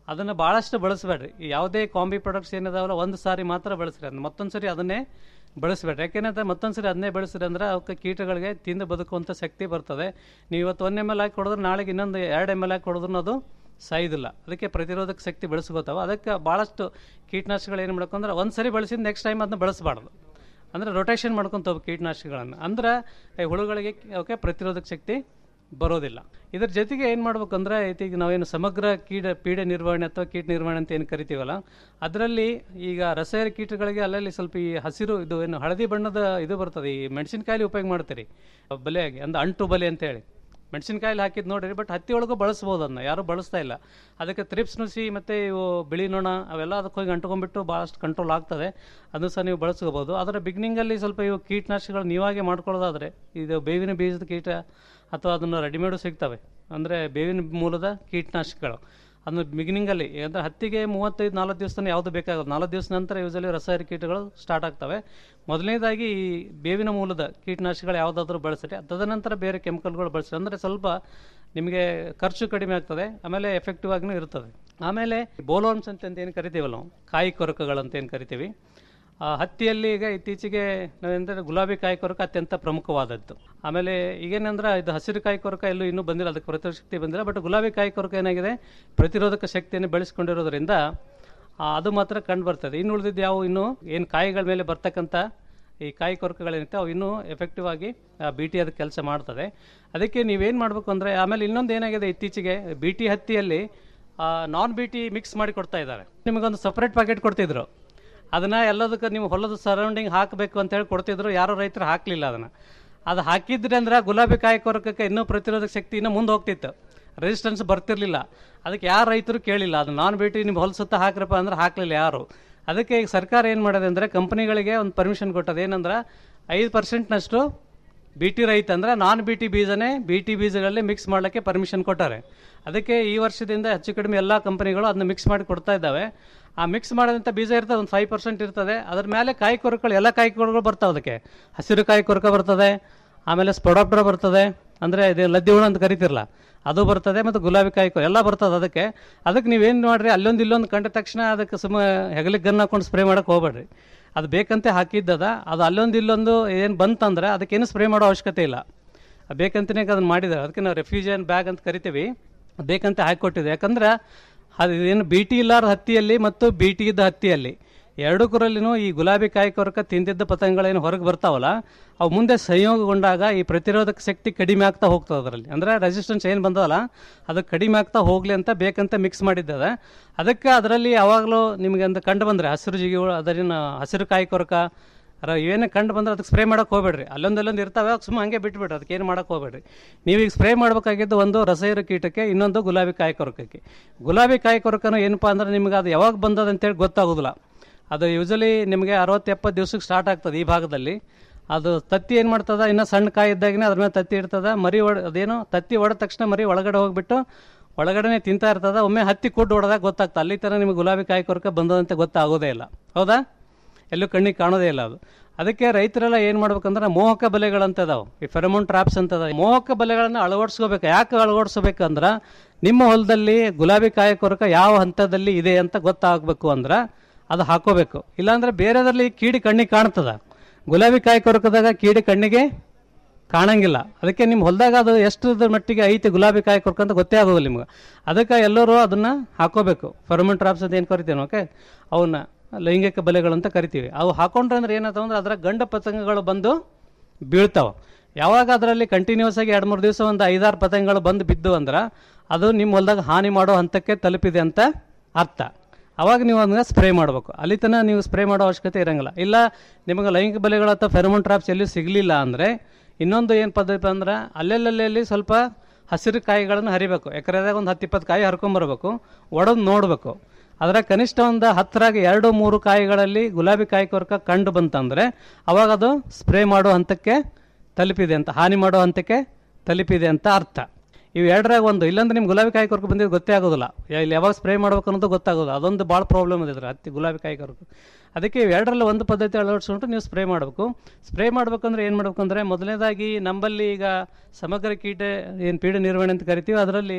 ಅದನ್ನು ಭಾಳಷ್ಟು ಬಳಸಬೇಡ್ರಿ ಯಾವುದೇ ಕಾಂಬಿ ಪ್ರಾಡಕ್ಟ್ಸ್ ಏನಿದಾವಲ್ಲ ಒಂದು ಸಾರಿ ಮಾತ್ರ ಬಳಸ್ರಿ ಅದನ್ನ ಮತ್ತೊಂದು ಸರಿ ಅದನ್ನೇ ಬಳಸಬೇಡ್ರಿ ಯಾಕೆಂದ್ರೆ ಮತ್ತೊಂದು ಸರಿ ಅದನ್ನೇ ಬಳಸ್ರಿ ಅಂದ್ರೆ ಅವಕ್ಕೆ ಕೀಟಗಳಿಗೆ ತಿಂದು ಬದುಕುವಂಥ ಶಕ್ತಿ ಬರ್ತದೆ ನೀವು ಇವತ್ತು ಒಂದು ಎಮ್ ಎಲ್ ಹಾಕಿ ಕೊಡಿದ್ರೆ ನಾಳೆಗೆ ಇನ್ನೊಂದು ಎರಡು ಎಮ್ ಎಲ್ ಹಾಕಿ ಕೊಡಿದ್ರು ಅದು ಸಾಯೋದಿಲ್ಲ ಅದಕ್ಕೆ ಪ್ರತಿರೋಧಕ ಶಕ್ತಿ ಬೆಳೆಸ್ಕೋತಾವ ಅದಕ್ಕೆ ಭಾಳಷ್ಟು ಕೀಟನಾಶಕಗಳು ಏನು ಮಾಡ್ಬೇಕು ಅಂದ್ರೆ ಒಂದು ಸರಿ ಬಳಸಿದ ನೆಕ್ಸ್ಟ್ ಟೈಮ್ ಅದನ್ನ ಬಳಸಬಾರ್ದು ಅಂದರೆ ರೊಟೇಷನ್ ಮಾಡ್ಕೊಂತ ಹೋಗ್ಬೇಕು ಕೀಟನಾಶಕಗಳನ್ನು ಅಂದ್ರೆ ಈ ಹುಳುಗಳಿಗೆ ಅವಕ್ಕೆ ಪ್ರತಿರೋಧಕ ಶಕ್ತಿ ಬರೋದಿಲ್ಲ ಇದ್ರ ಜೊತೆಗೆ ಏನು ಮಾಡ್ಬೇಕಂದ್ರೆ ಈಗ ನಾವೇನು ಸಮಗ್ರ ಕೀಟ ಪೀಡೆ ನಿರ್ವಹಣೆ ಅಥವಾ ಕೀಟ ನಿರ್ವಹಣೆ ಅಂತ ಏನು ಕರಿತೀವಲ್ಲ ಅದರಲ್ಲಿ ಈಗ ರಸಾಯನ ಕೀಟಗಳಿಗೆ ಅಲ್ಲಲ್ಲಿ ಸ್ವಲ್ಪ ಈ ಹಸಿರು ಇದು ಏನು ಹಳದಿ ಬಣ್ಣದ ಇದು ಬರ್ತದೆ ಈ ಮೆಣಸಿನಕಾಯಿ ಉಪಯೋಗ ಮಾಡ್ತೀರಿ ಬಲೆಯಾಗಿ ಅಂದ್ರೆ ಅಂಟು ಬಲೆ ಅಂತೇಳಿ ಮೆಣಸಿನಕಾಯಲ್ಲಿ ಹಾಕಿದ್ ನೋಡ್ರಿ ಬಟ್ ಹತ್ತಿ ಒಳಗೂ ಬಳಸ್ಬೋದು ಅದನ್ನ ಯಾರು ಬಳಸ್ತಾ ಇಲ್ಲ ಅದಕ್ಕೆ ತ್ರಿಪ್ಸ್ ನುಸಿ ಮತ್ತು ಇವು ಬಿಳಿ ನೊಣ ಅವೆಲ್ಲ ಅದಕ್ಕೆ ಹೋಗಿ ಅಂಟ್ಕೊಂಡ್ಬಿಟ್ಟು ಭಾಳಷ್ಟು ಕಂಟ್ರೋಲ್ ಆಗ್ತದೆ ಅದನ್ನು ಸಹ ನೀವು ಬಳಸ್ಕೋಬೋದು ಅದರ ಬಿಗಿನಿಂಗಲ್ಲಿ ಸ್ವಲ್ಪ ಇವು ಕೀಟನಾಶಕಗಳು ನೀವಾಗೆ ಮಾಡ್ಕೊಳ್ಳೋದಾದರೆ ಇದು ಬೇವಿನ ಬೀಜದ ಕೀಟ ಅಥವಾ ಅದನ್ನು ರೆಡಿಮೇಡು ಸಿಗ್ತವೆ ಅಂದರೆ ಬೇವಿನ ಮೂಲದ ಕೀಟನಾಶಕಗಳು ಅದನ್ನು ಬಿಗಿನಿಂಗಲ್ಲಿ ಅಂದರೆ ಹತ್ತಿಗೆ ಮೂವತ್ತೈದು ನಾಲ್ಕು ದಿವಸ ಯಾವುದು ಬೇಕಾಗೋದು ನಾಲ್ಕು ದಿವಸ ನಂತರ ಯೂಸಲಿ ರಸಾಯನ ಕೀಟಗಳು ಸ್ಟಾರ್ಟ್ ಆಗ್ತವೆ ಮೊದಲನೇದಾಗಿ ಈ ಬೇವಿನ ಮೂಲದ ಕೀಟನಾಶಕಗಳು ಯಾವುದಾದ್ರೂ ಬಳಸಿರಿ ತದನಂತರ ಬೇರೆ ಕೆಮಿಕಲ್ಗಳು ಬಳಸಿರಿ ಅಂದರೆ ಸ್ವಲ್ಪ ನಿಮಗೆ ಖರ್ಚು ಕಡಿಮೆ ಆಗ್ತದೆ ಆಮೇಲೆ ಎಫೆಕ್ಟಿವ್ ಆಗಿನೂ ಇರ್ತದೆ ಆಮೇಲೆ ಬೋಲೋನ್ಸ್ ಅಂತ ಏನು ಕರಿತೀವಲ್ಲ ನಾವು ಕಾಯಿ ಕೊರಕಗಳಂತ ಏನು ಕರಿತೀವಿ ಆ, ಹತ್ತಿಯಲ್ಲಿ ಈಗ ಇತ್ತೀಚೆಗೆ ನಾವೇಂದ್ರೆ ಗುಲಾಬಿ ಕಾಯಿ ಕೊರಕ ಅತ್ಯಂತ ಪ್ರಮುಖವಾದದ್ದು ಆಮೇಲೆ ಈಗೇನಂದ್ರೆ ಇದು ಹಸಿರು ಕಾಯಿ ಕೊರಕ ಎಲ್ಲೂ ಇನ್ನೂ ಬಂದಿಲ್ಲ ಅದಕ್ಕೆ ಪ್ರತಿರೋಧ ಶಕ್ತಿ ಬಂದಿಲ್ಲ ಬಟ್ ಗುಲಾಬಿ ಕಾಯಿ ಕೊರಕ ಏನಾಗಿದೆ ಪ್ರತಿರೋಧಕ ಶಕ್ತಿಯನ್ನು ಬೆಳೆಸ್ಕೊಂಡಿರೋದ್ರಿಂದ ಆ, ಅದು ಮಾತ್ರ ಕಂಡು ಬರ್ತದೆ ಇನ್ನು ಉಳಿದಿದ್ದು ಯಾವ ಇನ್ನು ಏನು ಕಾಯಿಗಳ ಮೇಲೆ ಬರ್ತಕ್ಕಂಥ ಈ ಕಾಯಿ ಕೊರಕಗಳೇನಿರುತ್ತೆ ಅವು ಇನ್ನೂ ಎಫೆಕ್ಟಿವ್ ಆಗಿ ಬಿ ಟಿ ಅದಕ್ಕೆ ಕೆಲಸ ಮಾಡ್ತದೆ ಅದಕ್ಕೆ ನೀವೇನು ಮಾಡಬೇಕು ಅಂದರೆ ಆಮೇಲೆ ಇನ್ನೊಂದು ಏನಾಗಿದೆ ಇತ್ತೀಚೆಗೆ ಬಿ ಟಿ ಹತ್ತಿಯಲ್ಲಿ ನಾನ್ ಬಿ ಟಿ ಮಿಕ್ಸ್ ಮಾಡಿ ಕೊಡ್ತಾ ಇದ್ದಾರೆ ನಿಮಗೊಂದು ಸಪ್ರೇಟ್ ಪ್ಯಾಕೆಟ್ ಕೊಡ್ತಿದ್ರು ಅದನ್ನ ಎಲ್ಲದಕ್ಕೆ ನೀವು ಹೊಲದ ಸರೌಂಡಿಂಗ್ ಹಾಕಬೇಕು ಅಂತ ಹೇಳಿ ಕೊಡ್ತಿದ್ರು ಯಾರೋ ರೈತರು ಹಾಕಲಿಲ್ಲ ಅದನ್ನ ಅದು ಹಾಕಿದ್ರೆ ಅಂದ್ರೆ ಗುಲಾಬಿ ಕಾಯಿ ಕೊರಕಕ್ಕೆ ಇನ್ನೂ ಪ್ರತಿರೋಧಕ ಶಕ್ತಿ ಇನ್ನೂ ಮುಂದೆ ಹೋಗ್ತಿತ್ತು ರೆಸಿಸ್ಟೆನ್ಸ್ ಬರ್ತಿರ್ಲಿಲ್ಲ ಅದಕ್ಕೆ ಯಾರು ರೈತರು ಕೇಳಿಲ್ಲ ಅದು ನಾನ್ ಬೇಟಿ ನಿಮ್ಮ ಹೊಲ ಸುತ್ತ ಹಾಕ್ರಪ್ಪ ಅಂದ್ರೆ ಹಾಕಲಿಲ್ಲ ಯಾರು ಅದಕ್ಕೆ ಈಗ ಸರ್ಕಾರ ಏನು ಮಾಡಿದೆ ಅಂದರೆ ಕಂಪನಿಗಳಿಗೆ ಒಂದು ಪರ್ಮಿಷನ್ ಕೊಟ್ಟது ಏನಂದ್ರೆ ಐದು ಪರ್ಸೆಂಟ್ನಷ್ಟು ಬಿ ಟಿ ರೈತ ಅಂದ್ರೆ ನಾನ್ ಬಿ ಟಿ ಬೀಜನೇ ಬಿ ಟಿ ಬೀಜಗಳಲ್ಲಿ ಮಿಕ್ಸ್ ಮಾಡಲಿಕ್ಕೆ ಪರ್ಮಿಷನ್ ಕೊಟ್ಟಾರೆ ಅದಕ್ಕೆ ಈ ವರ್ಷದಿಂದ ಹೆಚ್ಚು ಕಡಿಮೆ ಎಲ್ಲ ಕಂಪನಿಗಳು ಅದನ್ನ ಮಿಕ್ಸ್ ಮಾಡಿ ಕೊಡ್ತಾ ಇದ್ದಾವೆ ಆ ಮಿಕ್ಸ್ ಮಾಡಿದಂಥ ಬೀಜ ಇರ್ತದೆ ಒಂದು ಫೈವ್ ಪರ್ಸೆಂಟ್ ಇರ್ತದೆ ಅದ್ರ ಮೇಲೆ ಕಾಯಿ ಕೊರಕಗಳು ಎಲ್ಲ ಕಾಯಿ ಕೊರಕಗಳು ಬರ್ತಾವೆ ಅದಕ್ಕೆ ಹಸಿರು ಕಾಯಿ ಕೊರಕ ಬರ್ತದೆ ಆಮೇಲೆ ಸ್ಪೊಡಾಪ್ಟರ್ ಬರ್ತದೆ ಅಂದರೆ ಇದು ಲದ್ದಿ ಹುಳ ಅಂತ ಕರಿತಿರಲ್ಲ ಅದು ಬರ್ತದೆ ಮತ್ತು ಗುಲಾಬಿ ಕಾಯಿ ಕೊರ- ಎಲ್ಲ ಬರ್ತದೆ ಅದಕ್ಕೆ ಅದಕ್ಕೆ ನೀವೇನು ಮಾಡ್ರಿ ಅಲ್ಲೊಂದು ಇಲ್ಲೊಂದು ಕಂಡ ತಕ್ಷಣ ಅದಕ್ಕೆ ಸುಮ್ಮ ಹೆಗಲಿಗೆ ಗನ್ ಹಾಕೊಂಡು ಸ್ಪ್ರೇ ಮಾಡಕ್ಕೆ ಹೋಗ್ಬೇಡ್ರಿ ಅದು ಬೇಕಂತೆ ಹಾಕಿದ್ದದ ಅದು ಅಲ್ಲೊಂದು ಇಲ್ಲೊಂದು ಏನು ಬಂತಂದ್ರೆ ಅದಕ್ಕೇನು ಸ್ಪ್ರೇ ಮಾಡೋ ಅವಶ್ಯಕತೆ ಇಲ್ಲ ಅದು ಬೇಕಂತನೇ ಅದನ್ನ ಮಾಡಿದ್ದಾರೆ ಅದಕ್ಕೆ ನಾವು ರೆಫ್ಯೂಜನ್ ಬ್ಯಾಗ್ ಅಂತ ಕರಿತೀವಿ ಅದು ಬೇಕಂತ ಹಾಕಿಕೊಟ್ಟಿದೆ ಯಾಕಂದ್ರೆ ಅದು ಏನು ಬಿ ಟಿ ಇಲ್ಲಾರ ಹತ್ತಿಯಲ್ಲಿ ಮತ್ತು ಬಿ ಟಿ ಇದ್ದ ಹತ್ತಿಯಲ್ಲಿ ಎರಡು ಕುರಲ್ಲಿನೂ ಈ ಗುಲಾಬಿ ಕಾಯಿ ಕೊರಕ ತಿಂದಿದ್ದ ಪತಂಗಗಳೇನು ಹೊರಗೆ ಬರ್ತಾವಲ್ಲ ಅವು ಮುಂದೆ ಸಂಯೋಗಗೊಂಡಾಗ ಈ ಪ್ರತಿರೋಧಕ ಶಕ್ತಿ ಕಡಿಮೆ ಆಗ್ತಾ ಹೋಗ್ತದೆ ಅದರಲ್ಲಿ ಅಂದರೆ ರೆಸಿಸ್ಟೆನ್ಸ್ ಏನು ಬಂದವಲ್ಲ ಅದು ಕಡಿಮೆ ಆಗ್ತಾ ಹೋಗಲಿ ಅಂತ ಬೇಕಂತ ಮಿಕ್ಸ್ ಮಾಡಿದ್ದದ ಅದಕ್ಕೆ ಅದರಲ್ಲಿ ಯಾವಾಗಲೂ ನಿಮಗೆ ಅಂತ ಕಂಡು ಬಂದರೆ ಹಸಿರು ಜಿಗಿಗಳು ಅದರಿನ ಹಸಿರು ಕಾಯಿ ಕೊರಕ ಅರ ಏನೇ ಕಂಡು ಬಂದ್ರೆ ಅದಕ್ಕೆ ಸ್ಪ್ರೇ ಮಾಡಕ್ಕೆ ಹೋಗ್ಬೇಡ್ರಿ ಅಲ್ಲೊಂದು ಅಲ್ಲೊಂದು ಇರ್ತಾವೆ ಸುಮ್ಮನೆ ಹಂಗೆ ಬಿಟ್ಬಿಡ್ರಿ ಅದಕ್ಕೆ ಏನು ಮಾಡಕ್ಕೆ ಹೋಗ್ಬೇಡ್ರಿ ನೀವೀಗ ಸ್ಪ್ರೇ ಮಾಡಬೇಕಾಗಿದ್ದು ಒಂದು ರಸೈರು ಕೀಟಕ್ಕೆ ಇನ್ನೊಂದು ಗುಲಾಬಿ ಕಾಯಿ ಕೊರಕಕ್ಕೆ ಗುಲಾಬಿ ಕಾಯಿ ಕೊರಕನು ಏನಪ್ಪ ಅಂದ್ರೆ ನಿಮ್ಗೆ ಅದು ಯಾವಾಗ ಬಂದದ ಅಂತೇಳಿ ಗೊತ್ತಾಗೋದಿಲ್ಲ ಅದು ಯೂಸಲಿ ನಿಮಗೆ ಅರವತ್ತು ಎಪ್ಪತ್ತು ದಿವ್ಸಕ್ಕೆ ಸ್ಟಾರ್ಟ್ ಆಗ್ತದೆ ಈ ಭಾಗದಲ್ಲಿ ಅದು ತತ್ತಿ ಏನು ಮಾಡ್ತದ ಇನ್ನು ಸಣ್ಣ ಕಾಯಿ ಇದ್ದಾಗನೇ ಅದ್ರ ಮೇಲೆ ತತ್ತಿ ಇರ್ತದ ಮರಿ ಒಡ ಅದೇನು ತತ್ತಿ ಹೊಡೆದ ತಕ್ಷಣ ಮರಿ ಒಳಗಡೆ ಹೋಗ್ಬಿಟ್ಟು ಒಳಗಡೆನೆ ತಿಂತಾ ಇರ್ತದ ಒಮ್ಮೆ ಹತ್ತಿ ಕೂಡ್ ಹೊಡೆದಾಗ ಗೊತ್ತಾಗ್ತದೆ ಅಲ್ಲಿ ತನಕ ನಿಮಗೆ ಗುಲಾಬಿ ಕಾಯಿ ಕೊರಕ ಬಂದದಂತೆ ಗೊತ್ತಾಗೋದೇ ಇಲ್ಲ ಹೌದಾ ಎಲ್ಲೂ ಕಣ್ಣಿಗೆ ಕಾಣೋದೇ ಇಲ್ಲ ಅದು ಅದಕ್ಕೆ ರೈತರೆಲ್ಲ ಏನು ಮಾಡ್ಬೇಕಂದ್ರೆ ಮೋಹಕ ಬಲೆಗಳಂತ ಅದಾವೆ ಈ ಫೆರಮೋನ್ ಟ್ರಾಪ್ಸ್ ಅಂತ ಅದಾವೆ ಮೋಹಕ ಬಲೆಗಳನ್ನು ಅಳವಡಿಸ್ಕೋಬೇಕು ಯಾಕೆ ಅಳವಡಿಸ್ಬೇಕಂದ್ರೆ ನಿಮ್ಮ ಹೊಲದಲ್ಲಿ ಗುಲಾಬಿ ಕಾಯಿ ಕೊರಕ ಯಾವ ಹಂತದಲ್ಲಿ ಇದೆ ಅಂತ ಗೊತ್ತಾಗಬೇಕು ಅಂದ್ರೆ ಅದು ಹಾಕೋಬೇಕು ಇಲ್ಲಾಂದ್ರೆ ಬೇರೆದ್ರಲ್ಲಿ ಕೀಡಿ ಕಣ್ಣಿಗೆ ಕಾಣ್ತದ ಗುಲಾಬಿ ಕಾಯಿ ಕೊರಕದಾಗ ಕೀಡಿ ಕಣ್ಣಿಗೆ ಕಾಣಂಗಿಲ್ಲ ಅದಕ್ಕೆ ನಿಮ್ಮ ಹೊಲದಾಗ ಅದು ಎಷ್ಟು ಮಟ್ಟಿಗೆ ಐತಿ ಗುಲಾಬಿ ಕಾಯಿ ಕೊರಕ ಅಂತ ಗೊತ್ತೇ ಆಗೋದಿಲ್ಲ ನಿಮ್ಗೆ ಅದಕ್ಕೆ ಎಲ್ಲರೂ ಅದನ್ನ ಹಾಕೋಬೇಕು ಫರ್ಮನ್ ಟ್ರಾಪ್ಸ್ ಅಂತ ಏನು ಕರಿತೀವಿ ಓಕೆ ಅವನ್ನ ಲೈಂಗಿಕ ಬಲೆಗಳು ಅಂತ ಕರಿತೀವಿ ಅವು ಹಾಕೊಂಡ್ರೆ ಅಂದ್ರೆ ಏನಾಗ್ತಾವ ಅಂದ್ರೆ ಅದರ ಗಂಡ ಪತಂಗಗಳು ಬಂದು ಬೀಳ್ತಾವ ಯಾವಾಗ ಅದರಲ್ಲಿ ಕಂಟಿನ್ಯೂಸ್ ಆಗಿ ಎರಡು ಮೂರು ದಿವಸ ಒಂದು ಐದಾರು ಪತಂಗಗಳು ಬಂದು ಬಿದ್ದು ಅಂದ್ರೆ ಅದು ನಿಮ್ಮ ಹೊಲದಾಗ ಹಾನಿ ಮಾಡೋ ಹಂತಕ್ಕೆ ತಲುಪಿದೆ ಅಂತ ಅರ್ಥ ಅವಾಗ ನೀವು ಅದನ್ನ ಸ್ಪ್ರೇ ಮಾಡಬೇಕು ಅಲ್ಲಿ ತನಕ ನೀವು ಸ್ಪ್ರೇ ಮಾಡೋ ಅವಶ್ಯಕತೆ ಇರಂಗಿಲ್ಲ ಇಲ್ಲ ನಿಮಗೆ ಲೈಂಗಿಕ ಬಲೆಗಳು ಅಥವಾ ಫೆರಮೋನ್ ಟ್ರಾಪ್ಸ್ ಎಲ್ಲಿ ಸಿಗಲಿಲ್ಲ ಅಂದರೆ ಇನ್ನೊಂದು ಏನು ಪದ್ಧತಿ ಅಂದ್ರೆ ಅಲ್ಲೆಲ್ಲಲ್ಲಿ ಸ್ವಲ್ಪ ಹಸಿರು ಕಾಯಿಗಳನ್ನು ಹರಿಬೇಕು ಎಕರೆದಾಗ ಒಂದು ಹತ್ತು ಇಪ್ಪತ್ತು ಕಾಯಿ ಹರ್ಕೊಂಬರ್ಬೇಕು ಒಡೆದು ನೋಡಬೇಕು ಅದರ ಕನಿಷ್ಠ ಒಂದು ಹತ್ತರಾಗ ಎರಡು ಮೂರು ಕಾಯಿಗಳಲ್ಲಿ ಗುಲಾಬಿ ಕಾಯಿ ಕೊರಕ ಕಂಡು ಬಂತಂದ್ರೆ ಅವಾಗ ಅದು ಸ್ಪ್ರೇ ಮಾಡೋ ಹಂತಕ್ಕೆ ತಲುಪಿದೆ ಅಂತ ಹಾನಿ ಮಾಡೋ ಹಂತಕ್ಕೆ ತಲುಪಿದೆ ಅಂತ ಅರ್ಥ ಇವು ಎರಡರಾಗ ಒಂದು ಇಲ್ಲಾಂದ್ರೆ ನಿಮ್ಗೆ ಗುಲಾಬಿ ಕಾಯಿ ಕೊರಕ ಬಂದಿದ್ದು ಗೊತ್ತೇ ಆಗೋದಿಲ್ಲ ಯಾ- ಇಲ್ಲಿ ಯಾವಾಗ ಸ್ಪ್ರೇ ಮಾಡ್ಬೇಕು ಅನ್ನೋದು ಗೊತ್ತಾಗೋದು ಅದೊಂದು ಭಾಳ ಪ್ರಾಬ್ಲಮ್ ಇದೆ ಇದ್ರ ಹತ್ತಿ ಗುಲಾಬಿ ಕಾಯಿ ಕೊರಕ ಅದಕ್ಕೆ ಇವು ಎರಡರಲ್ಲಿ ಒಂದು ಪದ್ಧತಿ ಅಳವಡಿಸ್ಕೊಂಡು ನೀವು ಸ್ಪ್ರೇ ಮಾಡಬೇಕು ಸ್ಪ್ರೇ ಮಾಡ್ಬೇಕಂದ್ರೆ ಏನು ಮಾಡ್ಬೇಕಂದ್ರೆ ಮೊದಲನೇದಾಗಿ ನಮ್ಮಲ್ಲಿ ಈಗ ಸಮಗ್ರ ಕೀಟ ಏನು ಪೀಡೆ ನಿರ್ವಹಣೆ ಅಂತ ಕರಿತೀವಿ ಅದರಲ್ಲಿ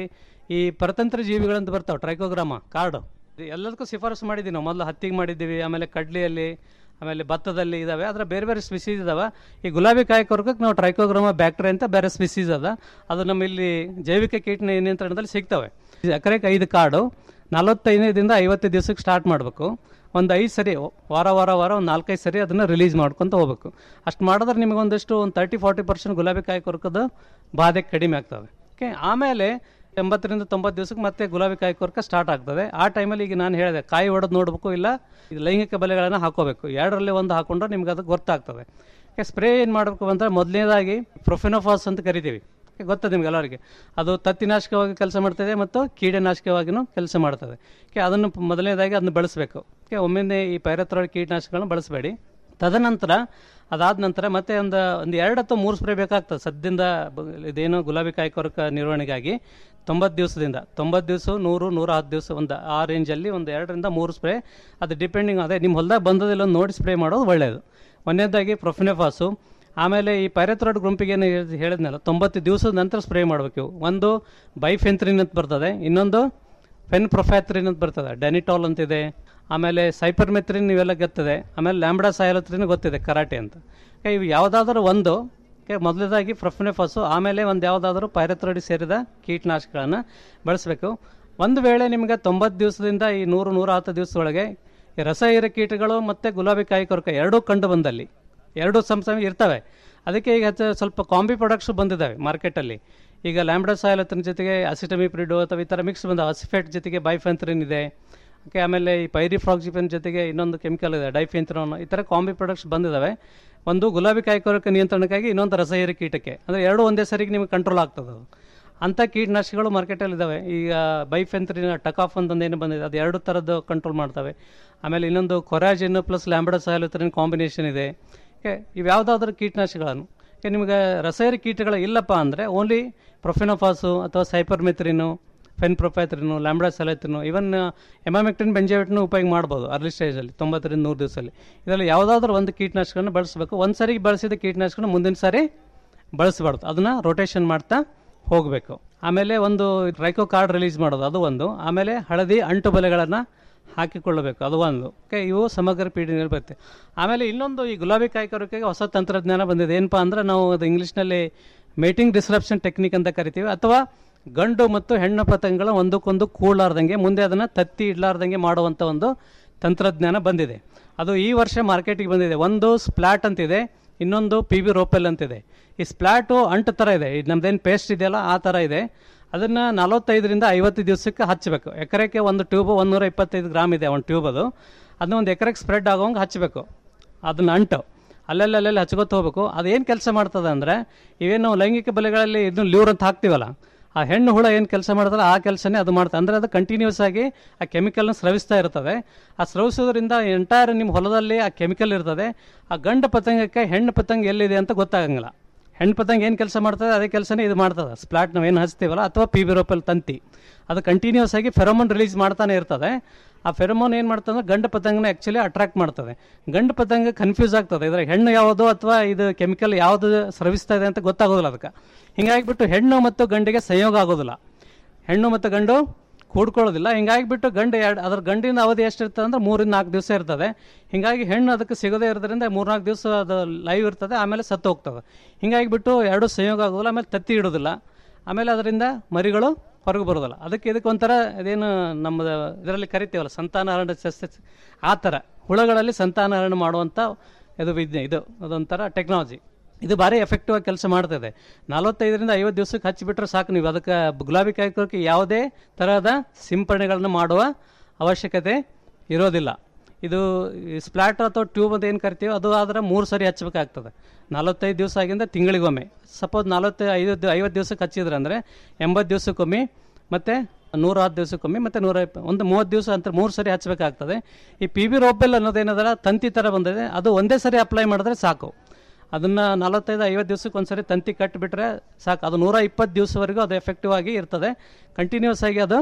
ಈ ಪರತಂತ್ರ ಜೀವಿಗಳಂತ ಬರ್ತಾವೆ ಟ್ರೈಕೋಗ್ರಾಮ ಕಾರ್ಡು ಎಲ್ಲದಕ್ಕೂ ಶಿಫಾರಸು ಮಾಡಿದ್ದೀವಿ ನಾವು ಮೊದಲು ಹತ್ತಿಗೆ ಮಾಡಿದ್ದೀವಿ ಆಮೇಲೆ ಕಡ್ಲೆಯಲ್ಲಿ ಆಮೇಲೆ ಭತ್ತದಲ್ಲಿ ಇದಾವೆ ಅದರ ಬೇರೆ ಬೇರೆ ಸ್ಪಿಸೀಸ್ ಇದಾವೆ ಈ ಗುಲಾಬಿ ಕಾಯಕವರ್ಗಕ್ಕೆ ನಾವು ಟ್ರೈಕೋಗ್ರಾಮ ಬ್ಯಾಕ್ಟೀರಿಯಾ ಅಂತ ಬೇರೆ ಸ್ಪಿಸೀಸ್ ಅದ ಅದು ನಮ್ಮ ಇಲ್ಲಿ ಜೈವಿಕ ಕೀಟ ನಿಯಂತ್ರಣದಲ್ಲಿ ಸಿಗ್ತವೆ ಎಕರೆಗೆ ಐದು ಕಾರ್ಡು ನಲವತ್ತೈದರಿಂದ ಐವತ್ತು ದಿವಸಕ್ಕೆ ಸ್ಟಾರ್ಟ್ ಮಾಡಬೇಕು ಒಂದು ಐದು ಸರಿ ವಾರ ವಾರ ವಾರ ಒಂದು ನಾಲ್ಕೈದು ಸರಿ ಅದನ್ನು ರಿಲೀಸ್ ಮಾಡ್ಕೊತ ಹೋಗ್ಬೇಕು ಅಷ್ಟು ಮಾಡಿದ್ರೆ ನಿಮಗೆ ಒಂದಷ್ಟು ಒಂದು ತರ್ಟಿ ಫಾರ್ಟಿ ಪರ್ಸೆಂಟ್ ಗುಲಾಬಿ ಕಾಯಿ ಕೊರಕದ ಬಾಧೆ ಕಡಿಮೆ ಆಗ್ತವೆ ಓಕೆ ಆಮೇಲೆ ಎಂಬತ್ತರಿಂದ ತೊಂಬತ್ತು ದಿವಸಕ್ಕೆ ಮತ್ತೆ ಗುಲಾಬಿ ಕಾಯಿ ಕೊರಕ ಸ್ಟಾರ್ಟ್ ಆಗ್ತದೆ ಆ ಟೈಮಲ್ಲಿ ಈಗ ನಾನು ಹೇಳಿದೆ ಕಾಯಿ ಹೊಡೆದು ನೋಡಬೇಕು ಇಲ್ಲ ಇದು ಲೈಂಗಿಕ ಬಲೆಗಳನ್ನು ಹಾಕೋಬೇಕು ಎರಡರಲ್ಲಿ ಒಂದು ಹಾಕೊಂಡ್ರೆ ನಿಮ್ಗೆ ಅದು ಗೊತ್ತಾಗ್ತದೆ ಸ್ಪ್ರೇ ಏನು ಮಾಡಬೇಕು ಅಂದರೆ ಮೊದಲನೇದಾಗಿ ಪ್ರೊಫೆನೋಫಾಸ್ ಅಂತ ಕರಿತೀವಿ ಗೊತ್ತದೆ ನಿಮ್ಗೆ ಎಲ್ಲರಿಗೆ ಅದು ತತ್ತಿನಾಶಕವಾಗಿ ಕೆಲಸ ಮಾಡ್ತದೆ ಮತ್ತು ಕೀಟನಾಶಕವಾಗಿಯೂ ಕೆಲಸ ಮಾಡ್ತದೆ ಓಕೆ ಅದನ್ನು ಪ- ಮೊದಲನೇದಾಗಿ ಅದನ್ನು ಬಳಸಬೇಕು ಓಕೆ ಒಮ್ಮೆಂದೆ ಈ ಪೈರತ್ರಾಯ್ಡ್ ಕೀಟನಾಶಕಗಳನ್ನ ಬಳಸಬೇಡಿ ತದನಂತರ ಅದಾದ ನಂತರ ಮತ್ತೆ ಒಂದು ಒಂದು ಎರಡು ಅಥವಾ ಮೂರು ಸ್ಪ್ರೇ ಬೇಕಾಗ್ತದೆ ಸದ್ಯದಿಂದ ಬ- ಇದೇನು ಗುಲಾಬಿ ಕಾಯಿ ಕೊರಕ ನಿರ್ವಹಣೆಗಾಗಿ ತೊಂಬತ್ತು ದಿವಸದಿಂದ ತೊಂಬತ್ತು ದಿವಸ ನೂರು ನೂರ ಹತ್ತು ದಿವಸ ಒಂದು ಆ ರೇಂಜಲ್ಲಿ ಒಂದು ಎರಡರಿಂದ ಮೂರು ಸ್ಪ್ರೇ ಅದು ಡಿಪೆಂಡಿಂಗ್ ಅದೇ ನಿಮ್ಮ ಹೊಲ್ದಾಗ ಬಂದದಿಲ್ಲ ಒಂದು ನೋಡಿ ಸ್ಪ್ರೇ ಮಾಡೋದು ಒಳ್ಳೆಯದು ಒಂದನೇದಾಗಿ ಪ್ರೊಫಿನೆಫಾಸು ಆಮೇಲೆ ಈ ಪೈರತ್ರಾಯ್ಡ್ ಗುಂಪಿಗೆ ಏನು ಹೇಳ್- ಹೇಳಿದ್ನಲ್ಲ ತೊಂಬತ್ತು ದಿವಸದ ನಂತರ ಸ್ಪ್ರೇ ಮಾಡಬೇಕು ಇವು ಒಂದು ಬೈಫೆಂತ್ರಿನ್ ಅಂತ ಬರ್ತದೆ ಇನ್ನೊಂದು ಫೆನ್ ಪ್ರೊಫ್ಯಾತ್ರಿನ್ ಅಂತ ಬರ್ತದೆ ಡೆನಿಟಾಲ್ ಅಂತಿದೆ ಆಮೇಲೆ ಸೈಪರ್ಮೆತ್ರಿನ್ ಇವೆಲ್ಲ ಗೊತ್ತಿದೆ ಆಮೇಲೆ ಲ್ಯಾಂಬ್ಡಾ ಸಾಯಲತ್ರಿನ್ ಗೊತ್ತಿದೆ ಕರಾಟೆ ಅಂತ Okay, ಇವು ಯಾವುದಾದ್ರೂ ಒಂದು ಓಕೆ ಮೊದಲನೇದಾಗಿ ಪ್ರೊಫಿನೆಫಾಸು ಆಮೇಲೆ ಒಂದು ಯಾವುದಾದ್ರೂ ಪೈರತ್ರಾಯ್ಡ್ ಸೇರಿದ ಕೀಟನಾಶಕಗಳನ್ನು ಬಳಸಬೇಕು ಒಂದು ವೇಳೆ ನಿಮಗೆ ತೊಂಬತ್ತು ದಿವಸದಿಂದ ಈ ನೂರು ನೂರ ಹತ್ತು ದಿವಸದೊಳಗೆ ಈ ರಸ ಹೀರ ಕೀಟಗಳು ಮತ್ತು ಗುಲಾಬಿ ಕಾಯಿ ಕೊರಕ ಎರಡೂ ಕಂಡು ಬಂದಲ್ಲಿ ಎರಡೂ ಸಮ ಸಮ ಇರ್ತವೆ ಅದಕ್ಕೆ ಈಗ ಹೆಚ್ಚು ಸ್ವಲ್ಪ ಕಾಂಬಿ ಪ್ರಾಡಕ್ಟ್ಸ್ ಬಂದಿದ್ದಾವೆ ಮಾರ್ಕೆಟಲ್ಲಿ ಈಗ ಲ್ಯಾಂಬ್ಡಾ ಸಾಯಲತ್ರಿನ ಜೊತೆಗೆ ಅಸಿಟಮಿಪ್ರಿಡು ಅಥವಾ ಈ ಥರ ಮಿಕ್ಸ್ ಬಂದ ಅಸಿಫೆಟ್ ಜೊತೆಗೆ ಬೈಫೆಂತ್ರಿನ್ ಇದೆ ಓಕೆ ಆಮೇಲೆ ಈ ಪೈರಿಫ್ರಾಕ್ಸಿಫೆನ್ ಜೊತೆಗೆ ಇನ್ನೊಂದು ಕೆಮಿಕಲ್ ಇದೆ ಡೈಫೆಂತ್ರೋನ್ ಈ ಥರ ಕಾಂಬಿ ಪ್ರಾಡಕ್ಟ್ಸ್ ಬಂದಿದ್ದಾವೆ ಒಂದು ಗುಲಾಬಿ ಕಾಯಿ ಕೊರಕ ನಿಯಂತ್ರಣಕ್ಕಾಗಿ ಇನ್ನೊಂದು ರಸಹೀರ ಕೀಟಕ್ಕೆ ಅಂದರೆ ಎರಡು ಒಂದೇ ಸರಿಗೆ ನಿಮಗೆ ಕಂಟ್ರೋಲ್ ಆಗ್ತದೆ ಅದು ಅಂಥ ಕೀಟನಾಶಕಗಳು ಮಾರ್ಕೆಟಲ್ಲಿ ಇದ್ದಾವೆ ಈಗ ಬೈಫೆಂತ್ರಿನ ಟಕಾಫ್ ಅಂತಂದು ಏನು ಬಂದಿದೆ ಅದು ಎರಡು ಥರದ್ದು ಕಂಟ್ರೋಲ್ ಮಾಡ್ತವೆ ಆಮೇಲೆ ಇನ್ನೊಂದು Coragen plus lambda cyhalothrin combination ಇದೆ ಓಕೆ ಇವ್ಯಾವುದಾದ್ರೂ ಕೀಟನಾಶಕಗಳನ್ನು ಓಕೆ ನಿಮಗೆ ರಸಾಯನ ಕೀಟಗಳು ಇಲ್ಲಪ್ಪ ಅಂದರೆ ಓನ್ಲಿ ಪ್ರೊಫೆನೋಫಾಸು ಅಥವಾ ಸೈಪರ್ಮೆತ್ರಿನು ಫೆನ್ಪ್ರೊಫೈತ್ರಿನು ಲ್ಯಾಂಬ್ಡಾ ಸೆಲೆತ್ರಿನು ಇವನ್ ಎಮಾಮೆಕ್ಟಿನ್ ಬೆಂಜಾವಿಟ್ನು ಉಪಯೋಗ ಮಾಡ್ಬೋದು ಅರ್ಲಿ ಸ್ಟೇಜಲ್ಲಿ ತೊಂಬತ್ತರಿಂದ ನೂರು ದಿವಸದಲ್ಲಿ ಇದರಲ್ಲಿ ಯಾವುದಾದ್ರೂ ಒಂದು ಕೀಟನಾಶಕವನ್ನು ಬಳಸಬೇಕು ಒಂದು ಸರಿ ಬಳಸಿದ ಕೀಟನಾಶಕನ ಮುಂದಿನ ಸಾರಿ ಬಳಸಬಾರ್ದು ಅದನ್ನು ರೊಟೇಷನ್ ಮಾಡ್ತಾ ಹೋಗಬೇಕು ಆಮೇಲೆ ಒಂದು ರೈಕೋ ಕಾರ್ಡ್ ರಿಲೀಸ್ ಮಾಡೋದು ಅದು ಒಂದು ಆಮೇಲೆ ಹಳದಿ ಅಂಟು ಬಲೆಗಳನ್ನು ಹಾಕಿಕೊಳ್ಳಬೇಕು ಅದು ಒಂದು ಓಕೆ ಇವು ಸಮಗ್ರ ಪೀಡಿನಲ್ಲಿ ಬರುತ್ತೆ ಆಮೇಲೆ ಇನ್ನೊಂದು ಈ ಗುಲಾಬಿ ಕಾಯ್ಕೊರಕ್ಕೆ ಹೊಸ ತಂತ್ರಜ್ಞಾನ ಬಂದಿದೆ ಏನಪ್ಪ ಅಂದ್ರೆ ನಾವು ಅದು ಇಂಗ್ಲೀಷ್ನಲ್ಲಿ ಮೇಟಿಂಗ್ ಡಿಸ್ರಪ್ಷನ್ ಟೆಕ್ನಿಕ್ ಅಂತ ಕರಿತೀವಿ ಅಥವಾ ಗಂಡು ಮತ್ತು ಹೆಣ್ಣು ಪತಂಗಗಳ ಒಂದಕ್ಕೊಂದು ಕೂಡಲಾರ್ದಂಗೆ ಮುಂದೆ ಅದನ್ನು ತತ್ತಿ ಇಡ್ಲಾರ್ದಂಗೆ ಮಾಡುವಂಥ ಒಂದು ತಂತ್ರಜ್ಞಾನ ಬಂದಿದೆ ಅದು ಈ ವರ್ಷ ಮಾರ್ಕೆಟಿಗೆ ಬಂದಿದೆ ಒಂದು ಸ್ಪ್ಲಾಟ್ ಅಂತಿದೆ ಇನ್ನೊಂದು ಪಿ ಬಿ ರೋಪೆಲ್ ಅಂತಿದೆ ಈ ಸ್ಪ್ಲಾಟು ಅಂಟು ಥರ ಇದೆ ಇದು ನಮ್ದೇನು ಪೇಸ್ಟ್ ಇದೆಯಲ್ಲ ಆ ಥರ ಇದೆ ಅದನ್ನು ನಲವತ್ತೈದರಿಂದ ಐವತ್ತು ದಿವಸಕ್ಕೆ ಹಚ್ಚಬೇಕು ಎಕರೆಗೆ ಒಂದು ಟ್ಯೂಬ್ ಒಂದೂರ ಇಪ್ಪತ್ತೈದು ಗ್ರಾಮ್ ಇದೆ ಒಂದು ಟ್ಯೂಬ್ ಅದು ಅದನ್ನ ಒಂದು ಎಕರೆಗೆ ಸ್ಪ್ರೆಡ್ ಆಗೋಂಗೆ ಹಚ್ಚಬೇಕು ಅದನ್ನ ಅಂಟು ಅಲ್ಲೆಲ್ಲ ಅಲ್ಲೆಲ್ಲ ಹಚ್ಕೋತ ಹೋಗ್ಬೇಕು ಅದೇನು ಕೆಲಸ ಮಾಡ್ತದೆ ಅಂದರೆ ಇವೇನು ನಾವು ಲೈಂಗಿಕ ಬಲೆಗಳಲ್ಲಿ ಇದನ್ನು ಲ್ಯೂರ್ ಅಂತ ಹಾಕ್ತೀವಲ್ಲ ಆ ಹೆಣ್ಣು ಹುಳ ಏನು ಕೆಲಸ ಮಾಡ್ತಲ್ಲ ಆ ಕೆಲಸನೇ ಅದು ಮಾಡ್ತದೆ ಅಂದರೆ ಅದು ಕಂಟಿನ್ಯೂಸ್ ಆಗಿ ಆ ಕೆಮಿಕಲ್ನ ಸ್ರವಿಸ್ತಾ ಇರ್ತದೆ ಆ ಸ್ರವಿಸೋದ್ರಿಂದ ಎಂಟೈರ್ ನಿಮ್ಮ ಹೊಲದಲ್ಲಿ ಆ ಕೆಮಿಕಲ್ ಇರ್ತದೆ ಆ ಗಂಡು ಪತಂಗಕ್ಕೆ ಹೆಣ್ಣು ಪತಂಗ ಎಲ್ಲಿದೆ ಅಂತ ಗೊತ್ತಾಗಂಗಿಲ್ಲ ಹೆಣ್ಣು ಪತಂಗ ಏನು ಕೆಲಸ ಮಾಡ್ತದೆ ಅದೇ ಕೆಲಸನೇ ಇದು ಮಾಡ್ತದೆ ಸ್ಪ್ಲಾಟ್ ನಾವು ಏನು ಹಚ್ತೀವಲ್ಲ ಅಥವಾ ಪಿ ಬಿರೋಪಲ್ ತಂತಿ ಅದು ಕಂಟಿನ್ಯೂಸ್ ಆಗಿ ಫೆರೋಮೋನ್ ರಿಲೀಸ್ ಮಾಡ್ತಾನೆ ಇರ್ತದೆ ಆ ಫೆರೋಮೋನ್ ಏನು ಮಾಡ್ತದೆ ಅಂದ್ರೆ ಗಂಡು ಪತಂಗನ ಆ್ಯಕ್ಚುಲಿ ಅಟ್ರಾಕ್ಟ್ ಮಾಡ್ತದೆ ಗಂಡು ಪತಂಗ ಕನ್ಫ್ಯೂಸ್ ಆಗ್ತದೆ ಇದ್ರ ಹೆಣ್ಣು ಯಾವುದು ಅಥವಾ ಇದು ಕೆಮಿಕಲ್ ಯಾವುದು ಸ್ರವಿಸ್ತಾ ಇದೆ ಅಂತ ಗೊತ್ತಾಗೋದಿಲ್ಲ ಅದಕ್ಕೆ ಹಿಂಗಾಗಿಬಿಟ್ಟು ಹೆಣ್ಣು ಮತ್ತು ಗಂಡಿಗೆ ಸಂಯೋಗ ಆಗೋದಿಲ್ಲ ಹೆಣ್ಣು ಮತ್ತು ಗಂಡು ಕೂಡ್ಕೊಳ್ಳೋದಿಲ್ಲ ಹಿಂಗಾಗಿಬಿಟ್ಟು ಗಂಡು ಎರಡು ಅದ್ರ ಗಂಡಿನ ಅವಧಿ ಎಷ್ಟು ಇರ್ತದೆ ಅಂದ್ರೆ ಮೂರಿಂದ ನಾಲ್ಕು ದಿವಸ ಇರ್ತದೆ ಹಿಂಗಾಗಿ ಹೆಣ್ಣು ಅದಕ್ಕೆ ಸಿಗದೇ ಇರೋದ್ರಿಂದ ಮೂರ್ನಾಲ್ಕು ದಿವಸ ಅದು ಲೈವ್ ಇರ್ತದೆ ಆಮೇಲೆ ಸತ್ತು ಹೋಗ್ತದೆ ಹಿಂಗಾಗಿಬಿಟ್ಟು ಎರಡು ಸಂಯೋಗ ಆಗೋದಿಲ್ಲ ಆಮೇಲೆ ತತ್ತಿ ಇಡೋದಿಲ್ಲ ಆಮೇಲೆ ಅದರಿಂದ ಮರಿಗಳು ಹೊರಗೆ ಬರೋದಿಲ್ಲ ಅದಕ್ಕೆ ಇದಕ್ಕೆ ಒಂಥರ ಇದೇನು ನಮ್ಮದು ಇದರಲ್ಲಿ ಕರಿತೀವಲ್ಲ ಸಂತಾನಹರಣ ಸಸ್ಯ ಆ ಥರ ಹುಳಗಳಲ್ಲಿ ಸಂತಾನಹರಣ ಮಾಡುವಂಥ ಇದು ವಿಜ್ಞೆ ಇದು ಅದೊಂಥರ ಟೆಕ್ನಾಲಜಿ ಇದು ಭಾರಿ ಎಫೆಕ್ಟಿವ್ ಆಗಿ ಕೆಲಸ ಮಾಡ್ತದೆ ನಲವತ್ತೈದರಿಂದ ಐವತ್ತು ದಿವಸಕ್ಕೆ ಹಚ್ಚಿಬಿಟ್ರೆ ಸಾಕು ನೀವು ಅದಕ್ಕೆ ಗುಲಾಬಿ ಕಾಯ್ಕೋಕ್ಕೆ ಯಾವುದೇ ತರಹದ ಸಿಂಪರಣೆಗಳನ್ನು ಮಾಡುವ ಅವಶ್ಯಕತೆ ಇರೋದಿಲ್ಲ ಇದು ಸ್ಪ್ಲಾಟ್ ಅಥವಾ ಟ್ಯೂಬ್ ಅಂತ ಏನು ಕರಿತೀವಿ ಅದು ಆದರೆ ಮೂರು ಸರಿ ಹಚ್ಚಬೇಕಾಗ್ತದೆ ನಲವತ್ತೈದು ದಿವಸ ಆಗಿಂದ ತಿಂಗಳಿಗೊಮ್ಮೆ ಸಪೋಸ್ ನಲವತ್ತೈ ಐದು ಐವತ್ತು ದಿವಸಕ್ಕೆ ಹಚ್ಚಿದ್ರೆ ಅಂದರೆ ಎಂಬತ್ತು ದಿವಸಕ್ಕೊಮ್ಮೆ ಮತ್ತು ನೂರ ಹತ್ತು ದಿವಸಕ್ಕೊಮ್ಮೆ ಮತ್ತು ನೂರ ಇಪ್ಪ ಒಂದು ಮೂವತ್ತು ದಿವಸ ಅಂತ ಮೂರು ಸರಿ ಹಚ್ಚಬೇಕಾಗ್ತದೆ ಈ ಪಿ ಬಿ ರೋಪೆಲ್ ಅನ್ನೋದೇನದಲ್ಲ ತಂತಿ ಥರ ಬಂದಿದೆ ಅದು ಒಂದೇ ಸರಿ ಅಪ್ಲೈ ಮಾಡಿದ್ರೆ ಸಾಕು ಅದನ್ನು ನಲವತ್ತೈದು ಐವತ್ತು ದಿವಸಕ್ಕೆ ಒಂದ್ಸರಿ ತಂತಿ ಕಟ್ಟಿಬಿಟ್ರೆ ಸಾಕು ಅದು ನೂರ ಇಪ್ಪತ್ತು ದಿವಸವರೆಗೂ ಅದು ಎಫೆಕ್ಟಿವ್ ಆಗಿ ಇರ್ತದೆ ಕಂಟಿನ್ಯೂಸ್ ಆಗಿ ಅದು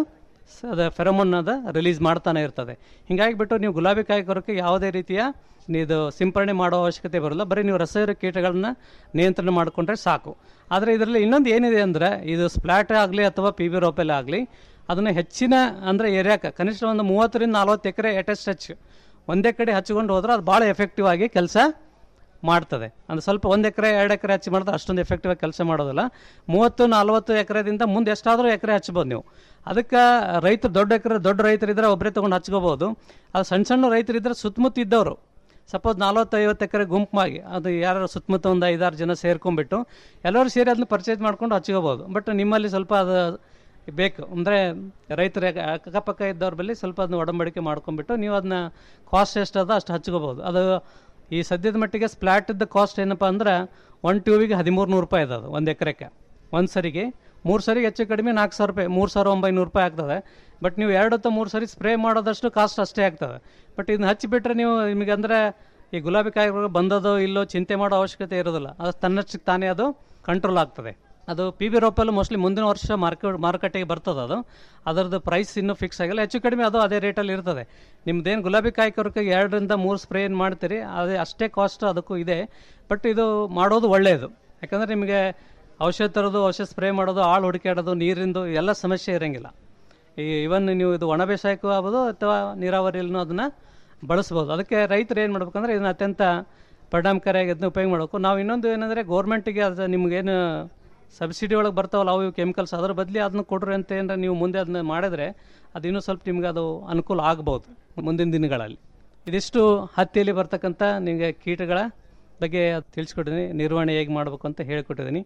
ಸ- ಅದ ಫೆರಮೋನ್ ಅದ ರಿಲೀಸ್ ಮಾಡ್ತಾನೆ ಇರ್ತದೆ ಹಿಂಗಾಗಿ ಬಿಟ್ಟು ನೀವು ಗುಲಾಬಿ ಕಾಯಿ ಕೊರಕ್ಕೆ ಯಾವುದೇ ರೀತಿಯ ಇದು ಸಿಂಪರಣೆ ಮಾಡೋ ಅವಶ್ಯಕತೆ ಬರೋಲ್ಲ ಬರೀ ನೀವು ರಸಾಯನ ಕೀಟಗಳನ್ನ ನಿಯಂತ್ರಣ ಮಾಡಿಕೊಂಡ್ರೆ ಸಾಕು ಆದರೆ ಇದರಲ್ಲಿ ಇನ್ನೊಂದು ಏನಿದೆ ಅಂದರೆ ಇದು ಸ್ಪ್ಲಾಟ್ ಆಗಲಿ ಅಥವಾ ಪಿ ಬಿ ರೋಪೆಲ್ ಆಗಲಿ ಅದನ್ನು ಹೆಚ್ಚಿನ ಅಂದರೆ ಏರಿಯಾಕ್ಕೆ ಕನಿಷ್ಠ ಒಂದು ಮೂವತ್ತರಿಂದ ನಲ್ವತ್ತು ಎಕರೆ ಎಟೆಸ್ಟ್ ಹಚ್ಚು ಒಂದೇ ಕಡೆ ಹಚ್ಕೊಂಡು ಹೋದ್ರೆ ಅದು ಭಾಳ ಎಫೆಕ್ಟಿವ್ ಆಗಿ ಕೆಲಸ ಮಾಡ್ತದೆ ಅಂದ್ರೆ ಸ್ವಲ್ಪ ಒಂದು ಎಕರೆ ಎರಡು ಎಕರೆ ಹಚ್ಚಿ ಮಾಡಿದ್ರೆ ಅಷ್ಟೊಂದು ಎಫೆಕ್ಟಿವ್ ಆಗಿ ಕೆಲಸ ಮಾಡೋದಿಲ್ಲ ಮೂವತ್ತು ನಲ್ವತ್ತು ಎಕರೆದಿಂದ ಮುಂದೆ ಎಷ್ಟಾದರೂ ಎಕರೆ ಹಚ್ಬೋದು ನೀವು ಅದಕ್ಕೆ ರೈತರು ದೊಡ್ಡ ಎಕರೆ ದೊಡ್ಡ ರೈತರಿದ್ರೆ ಒಬ್ಬರೇ ತೊಗೊಂಡು ಹಚ್ಕೋಬೋದು ಅದು ಸಣ್ಣ ಸಣ್ಣ ರೈತರಿದ್ರೆ ಸುತ್ತಮುತ್ತ ಇದ್ದವರು ಸಪೋಸ್ ನಲ್ವತ್ತು ಐವತ್ತು ಎಕರೆ ಗುಂಪಾಗಿ ಅದು ಯಾರು ಸುತ್ತಮುತ್ತ ಒಂದು ಐದಾರು ಜನ ಸೇರ್ಕೊಂಡ್ಬಿಟ್ಟು ಎಲ್ಲರೂ ಸೇರಿ ಅದನ್ನ ಪರ್ಚೇಸ್ ಮಾಡ್ಕೊಂಡು ಹಚ್ಕೋಬೋದು ಬಟ್ ನಿಮ್ಮಲ್ಲಿ ಸ್ವಲ್ಪ ಅದು ಬೇಕು ಅಂದರೆ ರೈತರ ಅಕ್ಕಪಕ್ಕ ಇದ್ದವ್ರ ಬಳಿ ಸ್ವಲ್ಪ ಅದನ್ನ ಒಡಂಬಡಿಕೆ ಮಾಡ್ಕೊಂಡ್ಬಿಟ್ಟು ನೀವು ಅದನ್ನ ಕಾಸ್ಟ್ ಎಷ್ಟು ಅದ ಅಷ್ಟು ಹಚ್ಕೋಬೋದು ಅದು ಈ ಸದ್ಯದ ಮಟ್ಟಿಗೆ ಸ್ಪ್ಲಾಟಿದ್ದು ಕಾಸ್ಟ್ ಏನಪ್ಪ ಅಂದ್ರೆ ಒನ್ ಟ್ಯೂಬಿಗೆ ಹದಿಮೂರು ನೂರು ರೂಪಾಯಿ ಇದೆ ಅದು ಒಂದು ಎಕರೆಗೆ ಒಂದು ಸರಿಗೆ ಮೂರು ಸರಿಗೆ ಹೆಚ್ಚು ಕಡಿಮೆ ನಾಲ್ಕು ಸಾವಿರ ರೂಪಾಯಿ ಮೂರು ಸಾವಿರ ಒಂಬೈನೂರು ರೂಪಾಯಿ ಆಗ್ತದೆ ಬಟ್ ನೀವು ಎರಡು ಅಥವಾ ಮೂರು ಸರಿ ಸ್ಪ್ರೇ ಮಾಡೋದಷ್ಟು ಕಾಸ್ಟ್ ಅಷ್ಟೇ ಆಗ್ತದೆ ಬಟ್ ಇದನ್ನ ಹಚ್ಚಿಬಿಟ್ರೆ ನೀವು ನಿಮಗೆ ಅಂದರೆ ಈ ಗುಲಾಬಿ ಕಾಯಿಗಳು ಬಂದದೋ ಇಲ್ಲೋ ಚಿಂತೆ ಮಾಡೋ ಅವಶ್ಯಕತೆ ಇರೋದಿಲ್ಲ ಅದು ತನ್ನಷ್ಟಕ್ಕೆ ತಾನೇ ಅದು ಕಂಟ್ರೋಲ್ ಆಗ್ತದೆ ಅದು ಪಿ ಬಿ ರೋಪಲ್ಲಿ ಮೋಸ್ಟ್ಲಿ ಮುಂದಿನ ವರ್ಷ ಮಾರ್ಕೆಟ್ ಮಾರುಕಟ್ಟೆಗೆ ಬರ್ತದೆ ಅದು ಅದರದ್ದು ಪ್ರೈಸ್ ಇನ್ನೂ ಫಿಕ್ಸ್ ಆಗಿಲ್ಲ ಹೆಚ್ಚು ಕಡಿಮೆ ಅದು ಅದೇ ರೇಟಲ್ಲಿ ಇರ್ತದೆ ನಿಮ್ದೇನು ಗುಲಾಬಿ ಕಾಯಿ ಕೊರಕೆಗೆ ಎರಡರಿಂದ ಮೂರು ಸ್ಪ್ರೇ ಏನು ಮಾಡ್ತೀರಿ ಅದೇ ಅಷ್ಟೇ ಕಾಸ್ಟ್ ಅದಕ್ಕೂ ಇದೆ ಬಟ್ ಇದು ಮಾಡೋದು ಒಳ್ಳೆಯದು ಯಾಕಂದರೆ ನಿಮಗೆ ಔಷಧ ತರೋದು ಔಷಧ ಸ್ಪ್ರೇ ಮಾಡೋದು ಆಳು ಹುಡುಕಾಡೋದು ನೀರಿಂದು ಎಲ್ಲ ಸಮಸ್ಯೆ ಇರೋಂಗಿಲ್ಲ ಈ ಇವನ್ ನೀವು ಇದು ಒಣ ಬೇಸಾಯಕ್ಕೂ ಆಗ್ಬೋದು ಅಥವಾ ನೀರಾವರಿಯಲ್ಲೂ ಅದನ್ನು ಬಳಸ್ಬೋದು ಅದಕ್ಕೆ ರೈತರು ಏನು ಮಾಡ್ಬೇಕಂದ್ರೆ ಇದನ್ನ ಅತ್ಯಂತ ಪರಿಣಾಮಕಾರಿಯಾಗಿ ಅದನ್ನ ಉಪಯೋಗ ಮಾಡಬೇಕು ನಾವು ಇನ್ನೊಂದು ಏನಂದರೆ ಗೌರ್ಮೆಂಟಿಗೆ ಅದು ನಿಮ್ಗೇನು ಸಬ್ಸಿಡಿ ಒಳಗೆ ಬರ್ತಾವಲ್ಲ ಅವು ಕೆಮಿಕಲ್ಸ್ ಅದ್ರ ಬದಲಿ ಅದನ್ನ ಕೊಡ್ರಿ ಅಂತ ಏನಾರ ನೀವು ಮುಂದೆ ಅದನ್ನ ಮಾಡಿದ್ರೆ ಅದು ಇನ್ನೂ ಸ್ವಲ್ಪ ನಿಮ್ಗೆ ಅದು ಅನುಕೂಲ ಆಗ್ಬೋದು ಮುಂದಿನ ದಿನಗಳಲ್ಲಿ ಇದಿಷ್ಟು ಹತ್ತಿಯಲ್ಲಿ ಬರ್ತಕ್ಕಂಥ ನಿಮಗೆ ಕೀಟಗಳ ಬಗ್ಗೆ ತಿಳಿಸ್ಕೊಟ್ಟಿದ್ದೀನಿ ನಿರ್ವಹಣೆ ಹೇಗೆ ಮಾಡಬೇಕು ಅಂತ ಹೇಳಿಕೊಟ್ಟಿದ್ದೀನಿ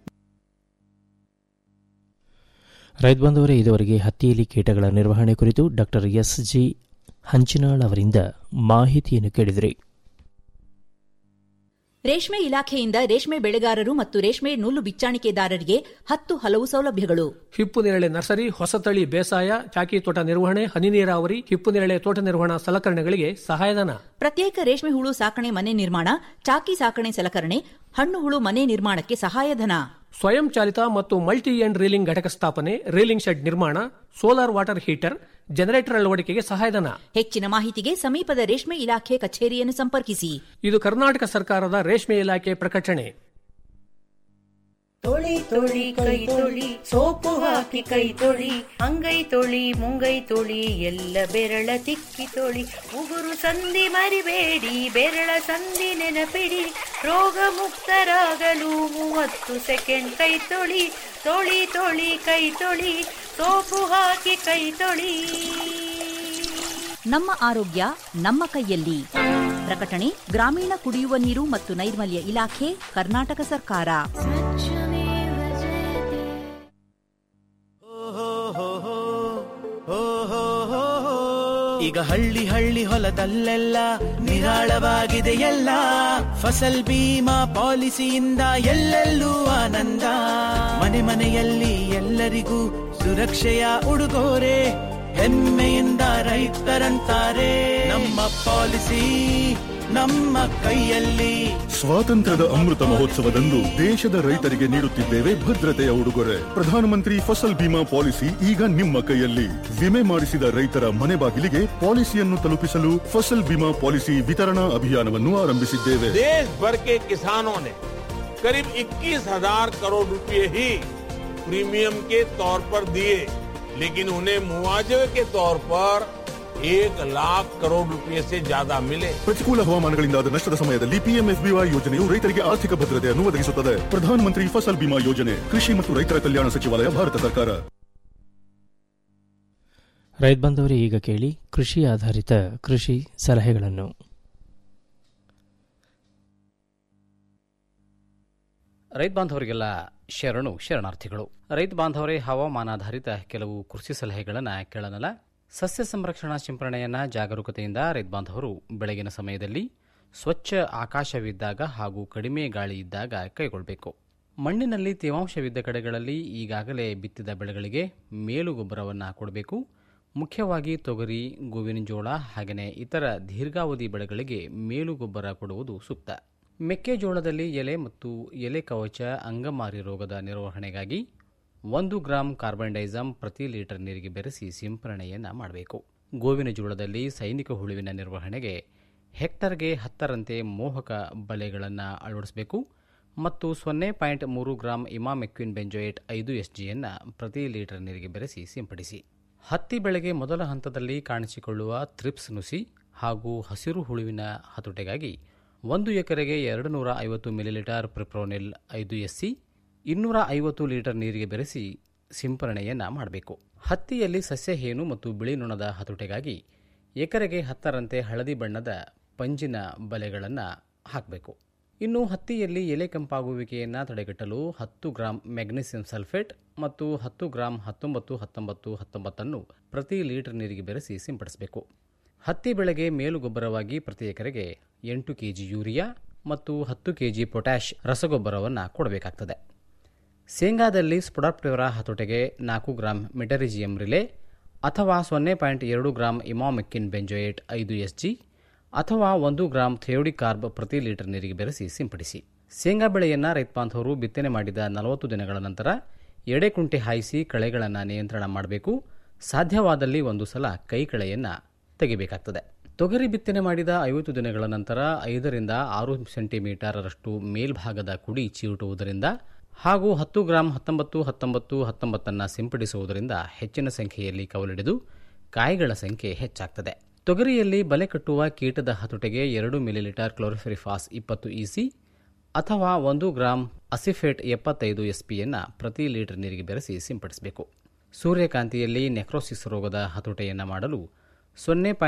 ರೈತ ಬಂಧುವರೇ ಇದುವರೆಗೆ ಹತ್ತಿಯಲ್ಲಿ ಕೀಟಗಳ ನಿರ್ವಹಣೆ ಕುರಿತು ಡಾಕ್ಟರ್ ಎಸ್ ಜಿ ಹಂಚಿನಾಳ್ ಅವರಿಂದ ಮಾಹಿತಿಯನ್ನು ಕೇಳಿದಿರಿ ರೇಷ್ಮೆ ಇಲಾಖೆಯಿಂದ ರೇಷ್ಮೆ ಬೆಳೆಗಾರರು ಮತ್ತು ರೇಷ್ಮೆ ನೂಲು ಬಿಚ್ಚಾಣಿಕೆದಾರರಿಗೆ ಹತ್ತು ಹಲವು ಸೌಲಭ್ಯಗಳು ಹಿಪ್ಪು ನೇರಳೆ ನರ್ಸರಿ ಹೊಸತಳಿ ಬೇಸಾಯ ಚಾಕಿ ತೋಟ ನಿರ್ವಹಣೆ ಹನಿ ನೀರಾವರಿ ಹಿಪ್ಪು ನೇರಳೆ ತೋಟ ನಿರ್ವಹಣಾ ಸಲಕರಣೆಗಳಿಗೆ ಸಹಾಯಧನ ಪ್ರತ್ಯೇಕ ರೇಷ್ಮೆ ಹುಳು ಸಾಕಣೆ ಮನೆ ನಿರ್ಮಾಣ ಚಾಕಿ ಸಾಕಣೆ ಸಲಕರಣೆ ಹಣ್ಣು ಹುಳು ಮನೆ ನಿರ್ಮಾಣಕ್ಕೆ ಸಹಾಯಧನ ಸ್ವಯಂ ಚಾಲಿತ ಮತ್ತು ಮಲ್ಟಿ ಎಂಡ್ ರೀಲಿಂಗ್ ಘಟಕ ಸ್ಥಾಪನೆ ರೀಲಿಂಗ್ ಶೆಡ್ ನಿರ್ಮಾಣ ಸೋಲಾರ್ ವಾಟರ್ ಹೀಟರ್ ಜನರೇಟರ್ ಅಳವಡಿಕೆಗೆ ಸಹಾಯಧನ ಹೆಚ್ಚಿನ ಮಾಹಿತಿಗೆ ಸಮೀಪದ ರೇಷ್ಮೆ ಇಲಾಖೆ ಕಚೇರಿಯನ್ನು ಸಂಪರ್ಕಿಸಿ ಇದು ಕರ್ನಾಟಕ ಸರ್ಕಾರದ ರೇಷ್ಮೆ ಇಲಾಖೆ ಪ್ರಕಟಣೆ ತೊಳಿ ತೊಳಿ ಕೈ ತೊಳಿ ಸೋಪು ಹಾಕಿ ಕೈ ತೊಳಿ ಅಂಗೈ ತೊಳಿ ಮುಂಗೈ ತೊಳಿ ಎಲ್ಲ ಬೆರಳ ತಿಕ್ಕಿ ತೊಳಿ ಉಗುರು ಸಂಧಿ ಮರಿಬೇಡಿ ಬೆರಳ ಸಂಧಿ ನೆನಪಿಡಿ ರೋಗ ಮುಕ್ತರಾಗಲು ಮೂವತ್ತು ಸೆಕೆಂಡ್ ಕೈ ತೊಳಿ ತೊಳಿ ತೊಳಿ ಕೈ ತೊಳಿ ಸೋಪು ಹಾಕಿ ಕೈ ತೊಳಿ ನಮ್ಮ ಆರೋಗ್ಯ ನಮ್ಮ ಕೈಯಲ್ಲಿ ಪ್ರಕಟಣೆ ಗ್ರಾಮೀಣ ಕುಡಿಯುವ ನೀರು ಮತ್ತು ನೈರ್ಮಲ್ಯ ಇಲಾಖೆ ಕರ್ನಾಟಕ ಸರ್ಕಾರ ಈಗ ಹಳ್ಳಿ ಹಳ್ಳಿ ಹೊಲದಲ್ಲೆಲ್ಲ ನಿರಾಳವಾಗಿದೆ ಎಲ್ಲ ಫಸಲ್ ಬೀಮಾ ಪಾಲಿಸಿಯಿಂದ ಎಲ್ಲೆಲ್ಲೂ ಆನಂದ ಮನೆ ಮನೆಯಲ್ಲಿ ಎಲ್ಲರಿಗೂ ಸುರಕ್ಷೆಯ ಉಡುಗೊರೆ ಹೆಮ್ಮೆಯಿಂದ ರೈತರಂತಾರೆ ನಮ್ಮ ಪಾಲಿಸಿ ನಮ್ಮ ಕೈಯಲ್ಲಿ ಸ್ವಾತಂತ್ರ್ಯದ ಅಮೃತ ಮಹೋತ್ಸವದಂದು ದೇಶದ ರೈತರಿಗೆ ನೀಡುತ್ತಿದ್ದೇವೆ ಭದ್ರತೆಯ ಉಡುಗೊರೆ ಪ್ರಧಾನಮಂತ್ರಿ ಫಸಲ್ ಬಿಮಾ ಪಾಲಿಸಿ ಈಗ ನಿಮ್ಮ ಕೈಯಲ್ಲಿ ವಿಮೆ ಮಾಡಿಸಿದ ರೈತರ ಮನೆ ಬಾಗಿಲಿಗೆ ಪಾಲಿಸಿಯನ್ನು ತಲುಪಿಸಲು ಫಸಲ್ ಬಿಮಾ ಪಾಲಿಸಿ ವಿತರಣಾ ಅಭಿಯಾನವನ್ನು ಆರಂಭಿಸಿದ್ದೇವೆ देश भर के किसानों ने करीब 21,000 करोड़ रुपए ही प्रीमियम के तौर पर दिए लेकिन उन्हें मुआवजे के तौर पर एक लाख करोड़ रुपए से ज्यादा मिले ಪ್ರತಿಕೂಲ ಹವಾಮಾನಗಳಿಂದಾದ ನಷ್ಟದ ಸಮಯದಲ್ಲಿ ಪಿಎಂಎಫ್ಬಿವೈ ಯೋಜನೆಯು ರೈತರಿಗೆ ಆರ್ಥಿಕ ಭದ್ರತೆಯನ್ನು ಒದಗಿಸುತ್ತದೆ ಪ್ರಧಾನಮಂತ್ರಿ ಫಸಲ್ ಬಿಮಾ ಯೋಜನೆ ಕೃಷಿ ಮತ್ತು ರೈತರ ಕಲ್ಯಾಣ ಸಚಿವಾಲಯ ಭಾರತ ಸರ್ಕಾರ ರೈತ ಬಂಧವರೇ ಈಗ ಕೇಳಿ ಕೃಷಿ ಆಧಾರಿತ ಕೃಷಿ ಸಲಹೆಗಳನ್ನು ರೈತ ಬಾಂಧವರಿಗೆಲ್ಲ ಶರಣು ಶರಣಾರ್ಥಿಗಳು ರೈತ ಬಾಂಧವರೇ ಹವಾಮಾನಾಧಾರಿತ ಕೆಲವು ಕೃಷಿ ಸಲಹೆಗಳನ್ನು ಕೇಳನಲ್ಲ ಸಸ್ಯ ಸಂರಕ್ಷಣಾ ಸಿಂಪರಣೆಯನ್ನು ಜಾಗರೂಕತೆಯಿಂದ ರೈತ ಬಾಂಧವರು ಬೆಳಗಿನ ಸಮಯದಲ್ಲಿ ಸ್ವಚ್ಛ ಆಕಾಶವಿದ್ದಾಗ ಹಾಗೂ ಕಡಿಮೆ ಗಾಳಿ ಇದ್ದಾಗ ಕೈಗೊಳ್ಳಬೇಕು ಮಣ್ಣಿನಲ್ಲಿ ತೇವಾಂಶವಿದ್ದ ಕಡೆಗಳಲ್ಲಿ ಈಗಾಗಲೇ ಬಿತ್ತಿದ ಬೆಳೆಗಳಿಗೆ ಮೇಲು ಗೊಬ್ಬರವನ್ನು ಕೊಡಬೇಕು ಮುಖ್ಯವಾಗಿ ತೊಗರಿ ಗೋವಿನ ಜೋಳ ಹಾಗೆಯೇ ಇತರ ದೀರ್ಘಾವಧಿ ಬೆಳೆಗಳಿಗೆ ಮೇಲು ಗೊಬ್ಬರ ಕೊಡುವುದು ಸೂಕ್ತ ಮೆಕ್ಕೆಜೋಳದಲ್ಲಿ ಎಲೆ ಮತ್ತು ಎಲೆ ಕವಚ ಅಂಗಮಾರಿ ರೋಗದ ನಿರ್ವಹಣೆಗಾಗಿ ಒಂದು ಗ್ರಾಂ ಕಾರ್ಬನ್ಡೈಸಮ್ ಪ್ರತಿ ಲೀಟರ್ ನೀರಿಗೆ ಬೆರೆಸಿ ಸಿಂಪರಣೆಯನ್ನು ಮಾಡಬೇಕು ಗೋವಿನ ಜೋಳದಲ್ಲಿ ಸೈನಿಕ ಹುಳುವಿನ ನಿರ್ವಹಣೆಗೆ ಹೆಕ್ಟರ್ಗೆ ಹತ್ತರಂತೆ ಮೋಹಕ ಬಲೆಗಳನ್ನು ಅಳವಡಿಸಬೇಕು ಮತ್ತು ಸೊನ್ನೆ ಪಾಯಿಂಟ್ ಮೂರು ಗ್ರಾಂ ಇಮಾಮೆಕ್ವಿನ್ ಬೆಂಜೋಯೇಟ್ ಐದು ಎಸ್ ಜಿಯನ್ನು ಪ್ರತಿ ಲೀಟರ್ ನೀರಿಗೆ ಬೆರೆಸಿ ಸಿಂಪಡಿಸಿ ಹತ್ತಿ ಬೆಳೆಗೆ ಮೊದಲ ಹಂತದಲ್ಲಿ ಕಾಣಿಸಿಕೊಳ್ಳುವ ಥ್ರಿಪ್ಸ್ ನುಸಿ ಹಾಗೂ ಹಸಿರು ಹುಳುವಿನ ಹತೋಟೆಗಾಗಿ ಒಂದು ಎಕರೆಗೆ ಎರಡು ನೂರ ಐವತ್ತು ಮಿಲಿಲೀಟರ್ ಪ್ರಿಪ್ರೋನಿಲ್ ಐದು ಎಸ್ಸಿ ಇನ್ನೂರ ಐವತ್ತು ಲೀಟರ್ ನೀರಿಗೆ ಬೆರೆಸಿ ಸಿಂಪರಣೆಯನ್ನು ಮಾಡಬೇಕು ಹತ್ತಿಯಲ್ಲಿ ಸಸ್ಯಹೇನು ಮತ್ತು ಬಿಳಿ ನೊಣದ ಹತೋಟೆಗಾಗಿ ಎಕರೆಗೆ ಹತ್ತರಂತೆ ಹಳದಿ ಬಣ್ಣದ ಪಂಜಿನ ಬಲೆಗಳನ್ನು ಹಾಕಬೇಕು ಇನ್ನು ಹತ್ತಿಯಲ್ಲಿ ಎಲೆ ಕೆಂಪಾಗುವಿಕೆಯನ್ನು ತಡೆಗಟ್ಟಲು ಹತ್ತು ಗ್ರಾಂ ಮೆಗ್ನೀಸಿಯಂ ಸಲ್ಫೇಟ್ ಮತ್ತು ಹತ್ತು ಗ್ರಾಂ ಹತ್ತೊಂಬತ್ತು ಹತ್ತೊಂಬತ್ತು ಹತ್ತೊಂಬತ್ತನ್ನು ಪ್ರತಿ ಲೀಟರ್ ನೀರಿಗೆ ಬೆರೆಸಿ ಸಿಂಪಡಿಸಬೇಕು ಹತ್ತಿ ಬೆಳೆಗೆ ಮೇಲುಗೊಬ್ಬರವಾಗಿ ಪ್ರತಿ ಎಕರೆಗೆ ಎಂಟು ಕೆಜಿ ಯೂರಿಯಾ ಮತ್ತು ಹತ್ತು ಕೆಜಿ ಪೊಟ್ಯಾಷ್ ರಸಗೊಬ್ಬರವನ್ನು ಕೊಡಬೇಕಾಗ್ತದೆ ಶೇಂಗಾದಲ್ಲಿ ಸ್ಪೊಡಾಪ್ಟಿವರ ಹತೋಟೆಗೆ ನಾಲ್ಕು ಗ್ರಾಂ ಮೆಟರಿಜಿಯಂ ರಿಲೆ ಅಥವಾ ಸೊನ್ನೆ ಪಾಯಿಂಟ್ ಎರಡು ಗ್ರಾಂ ಇಮಾಮೆಕ್ಕಿನ್ ಬೆಂಜೋಯೇಟ್ ಐದು ಎಸ್ ಜಿ ಅಥವಾ ಒಂದು ಗ್ರಾಂ ಥಿಯೋಡಿಕಾರ್ಬ್ ಪ್ರತಿ ಲೀಟರ್ ನೀರಿಗೆ ಬೆರೆಸಿ ಸಿಂಪಡಿಸಿ ಶೇಂಗಾ ಬೆಳೆಯನ್ನು ರೈತ ಬಾಂಧವರು ಬಿತ್ತನೆ ಮಾಡಿದ ನಲವತ್ತು ದಿನಗಳ ನಂತರ ಎಡೆಕುಂಟೆ ಹಾಯಿಸಿ ಕಳೆಗಳನ್ನು ನಿಯಂತ್ರಣ ಮಾಡಬೇಕು ಸಾಧ್ಯವಾದಲ್ಲಿ ಒಂದು ಸಲ ಕೈ ಕಳೆಯನ್ನು ತೆಗಿಬೇಕಾಗ್ತದೆ ತೊಗರಿ ಬಿತ್ತನೆ ಮಾಡಿದ ಐವತ್ತು ದಿನಗಳ ನಂತರ ಐದರಿಂದ ಆರು ಸೆಂಟಿಮೀಟರಷ್ಟು ಮೇಲ್ಭಾಗದ ಕುಡಿ ಚೀಟುವುದರಿಂದ ಹಾಗೂ ಹತ್ತು ಗ್ರಾಂ ಹತ್ತೊಂಬತ್ತು ಹತ್ತೊಂಬತ್ತು ಹತ್ತೊಂಬತ್ತನ್ನು ಸಿಂಪಡಿಸುವುದರಿಂದ ಹೆಚ್ಚಿನ ಸಂಖ್ಯೆಯಲ್ಲಿ ಕವಲಿಡಿದು ಕಾಯಿಗಳ ಸಂಖ್ಯೆ ಹೆಚ್ಚಾಗ್ತದೆ ತೊಗರಿಯಲ್ಲಿ ಬಲೆ ಕಟ್ಟುವ ಕೀಟದ ಹತೋಟೆಗೆ ಎರಡು ಮಿಲಿಲೀಟರ್ ಕ್ಲೋರಿಫೆರಿಫಾಸ್ ಇಪ್ಪತ್ತು ಇಸಿ ಅಥವಾ ಒಂದು ಗ್ರಾಂ ಅಸಿಫೇಟ್ ಎಪ್ಪತ್ತೈದು ಎಸ್ಪಿಯನ್ನು ಪ್ರತಿ ಲೀಟರ್ ನೀರಿಗೆ ಬೆರೆಸಿ ಸಿಂಪಡಿಸಬೇಕು ಸೂರ್ಯಕಾಂತಿಯಲ್ಲಿ ನೆಕ್ರೋಸಿಸ್ ರೋಗದ ಹತೋಟೆಯನ್ನು ಮಾಡಲು ಸೊನ್ನೆ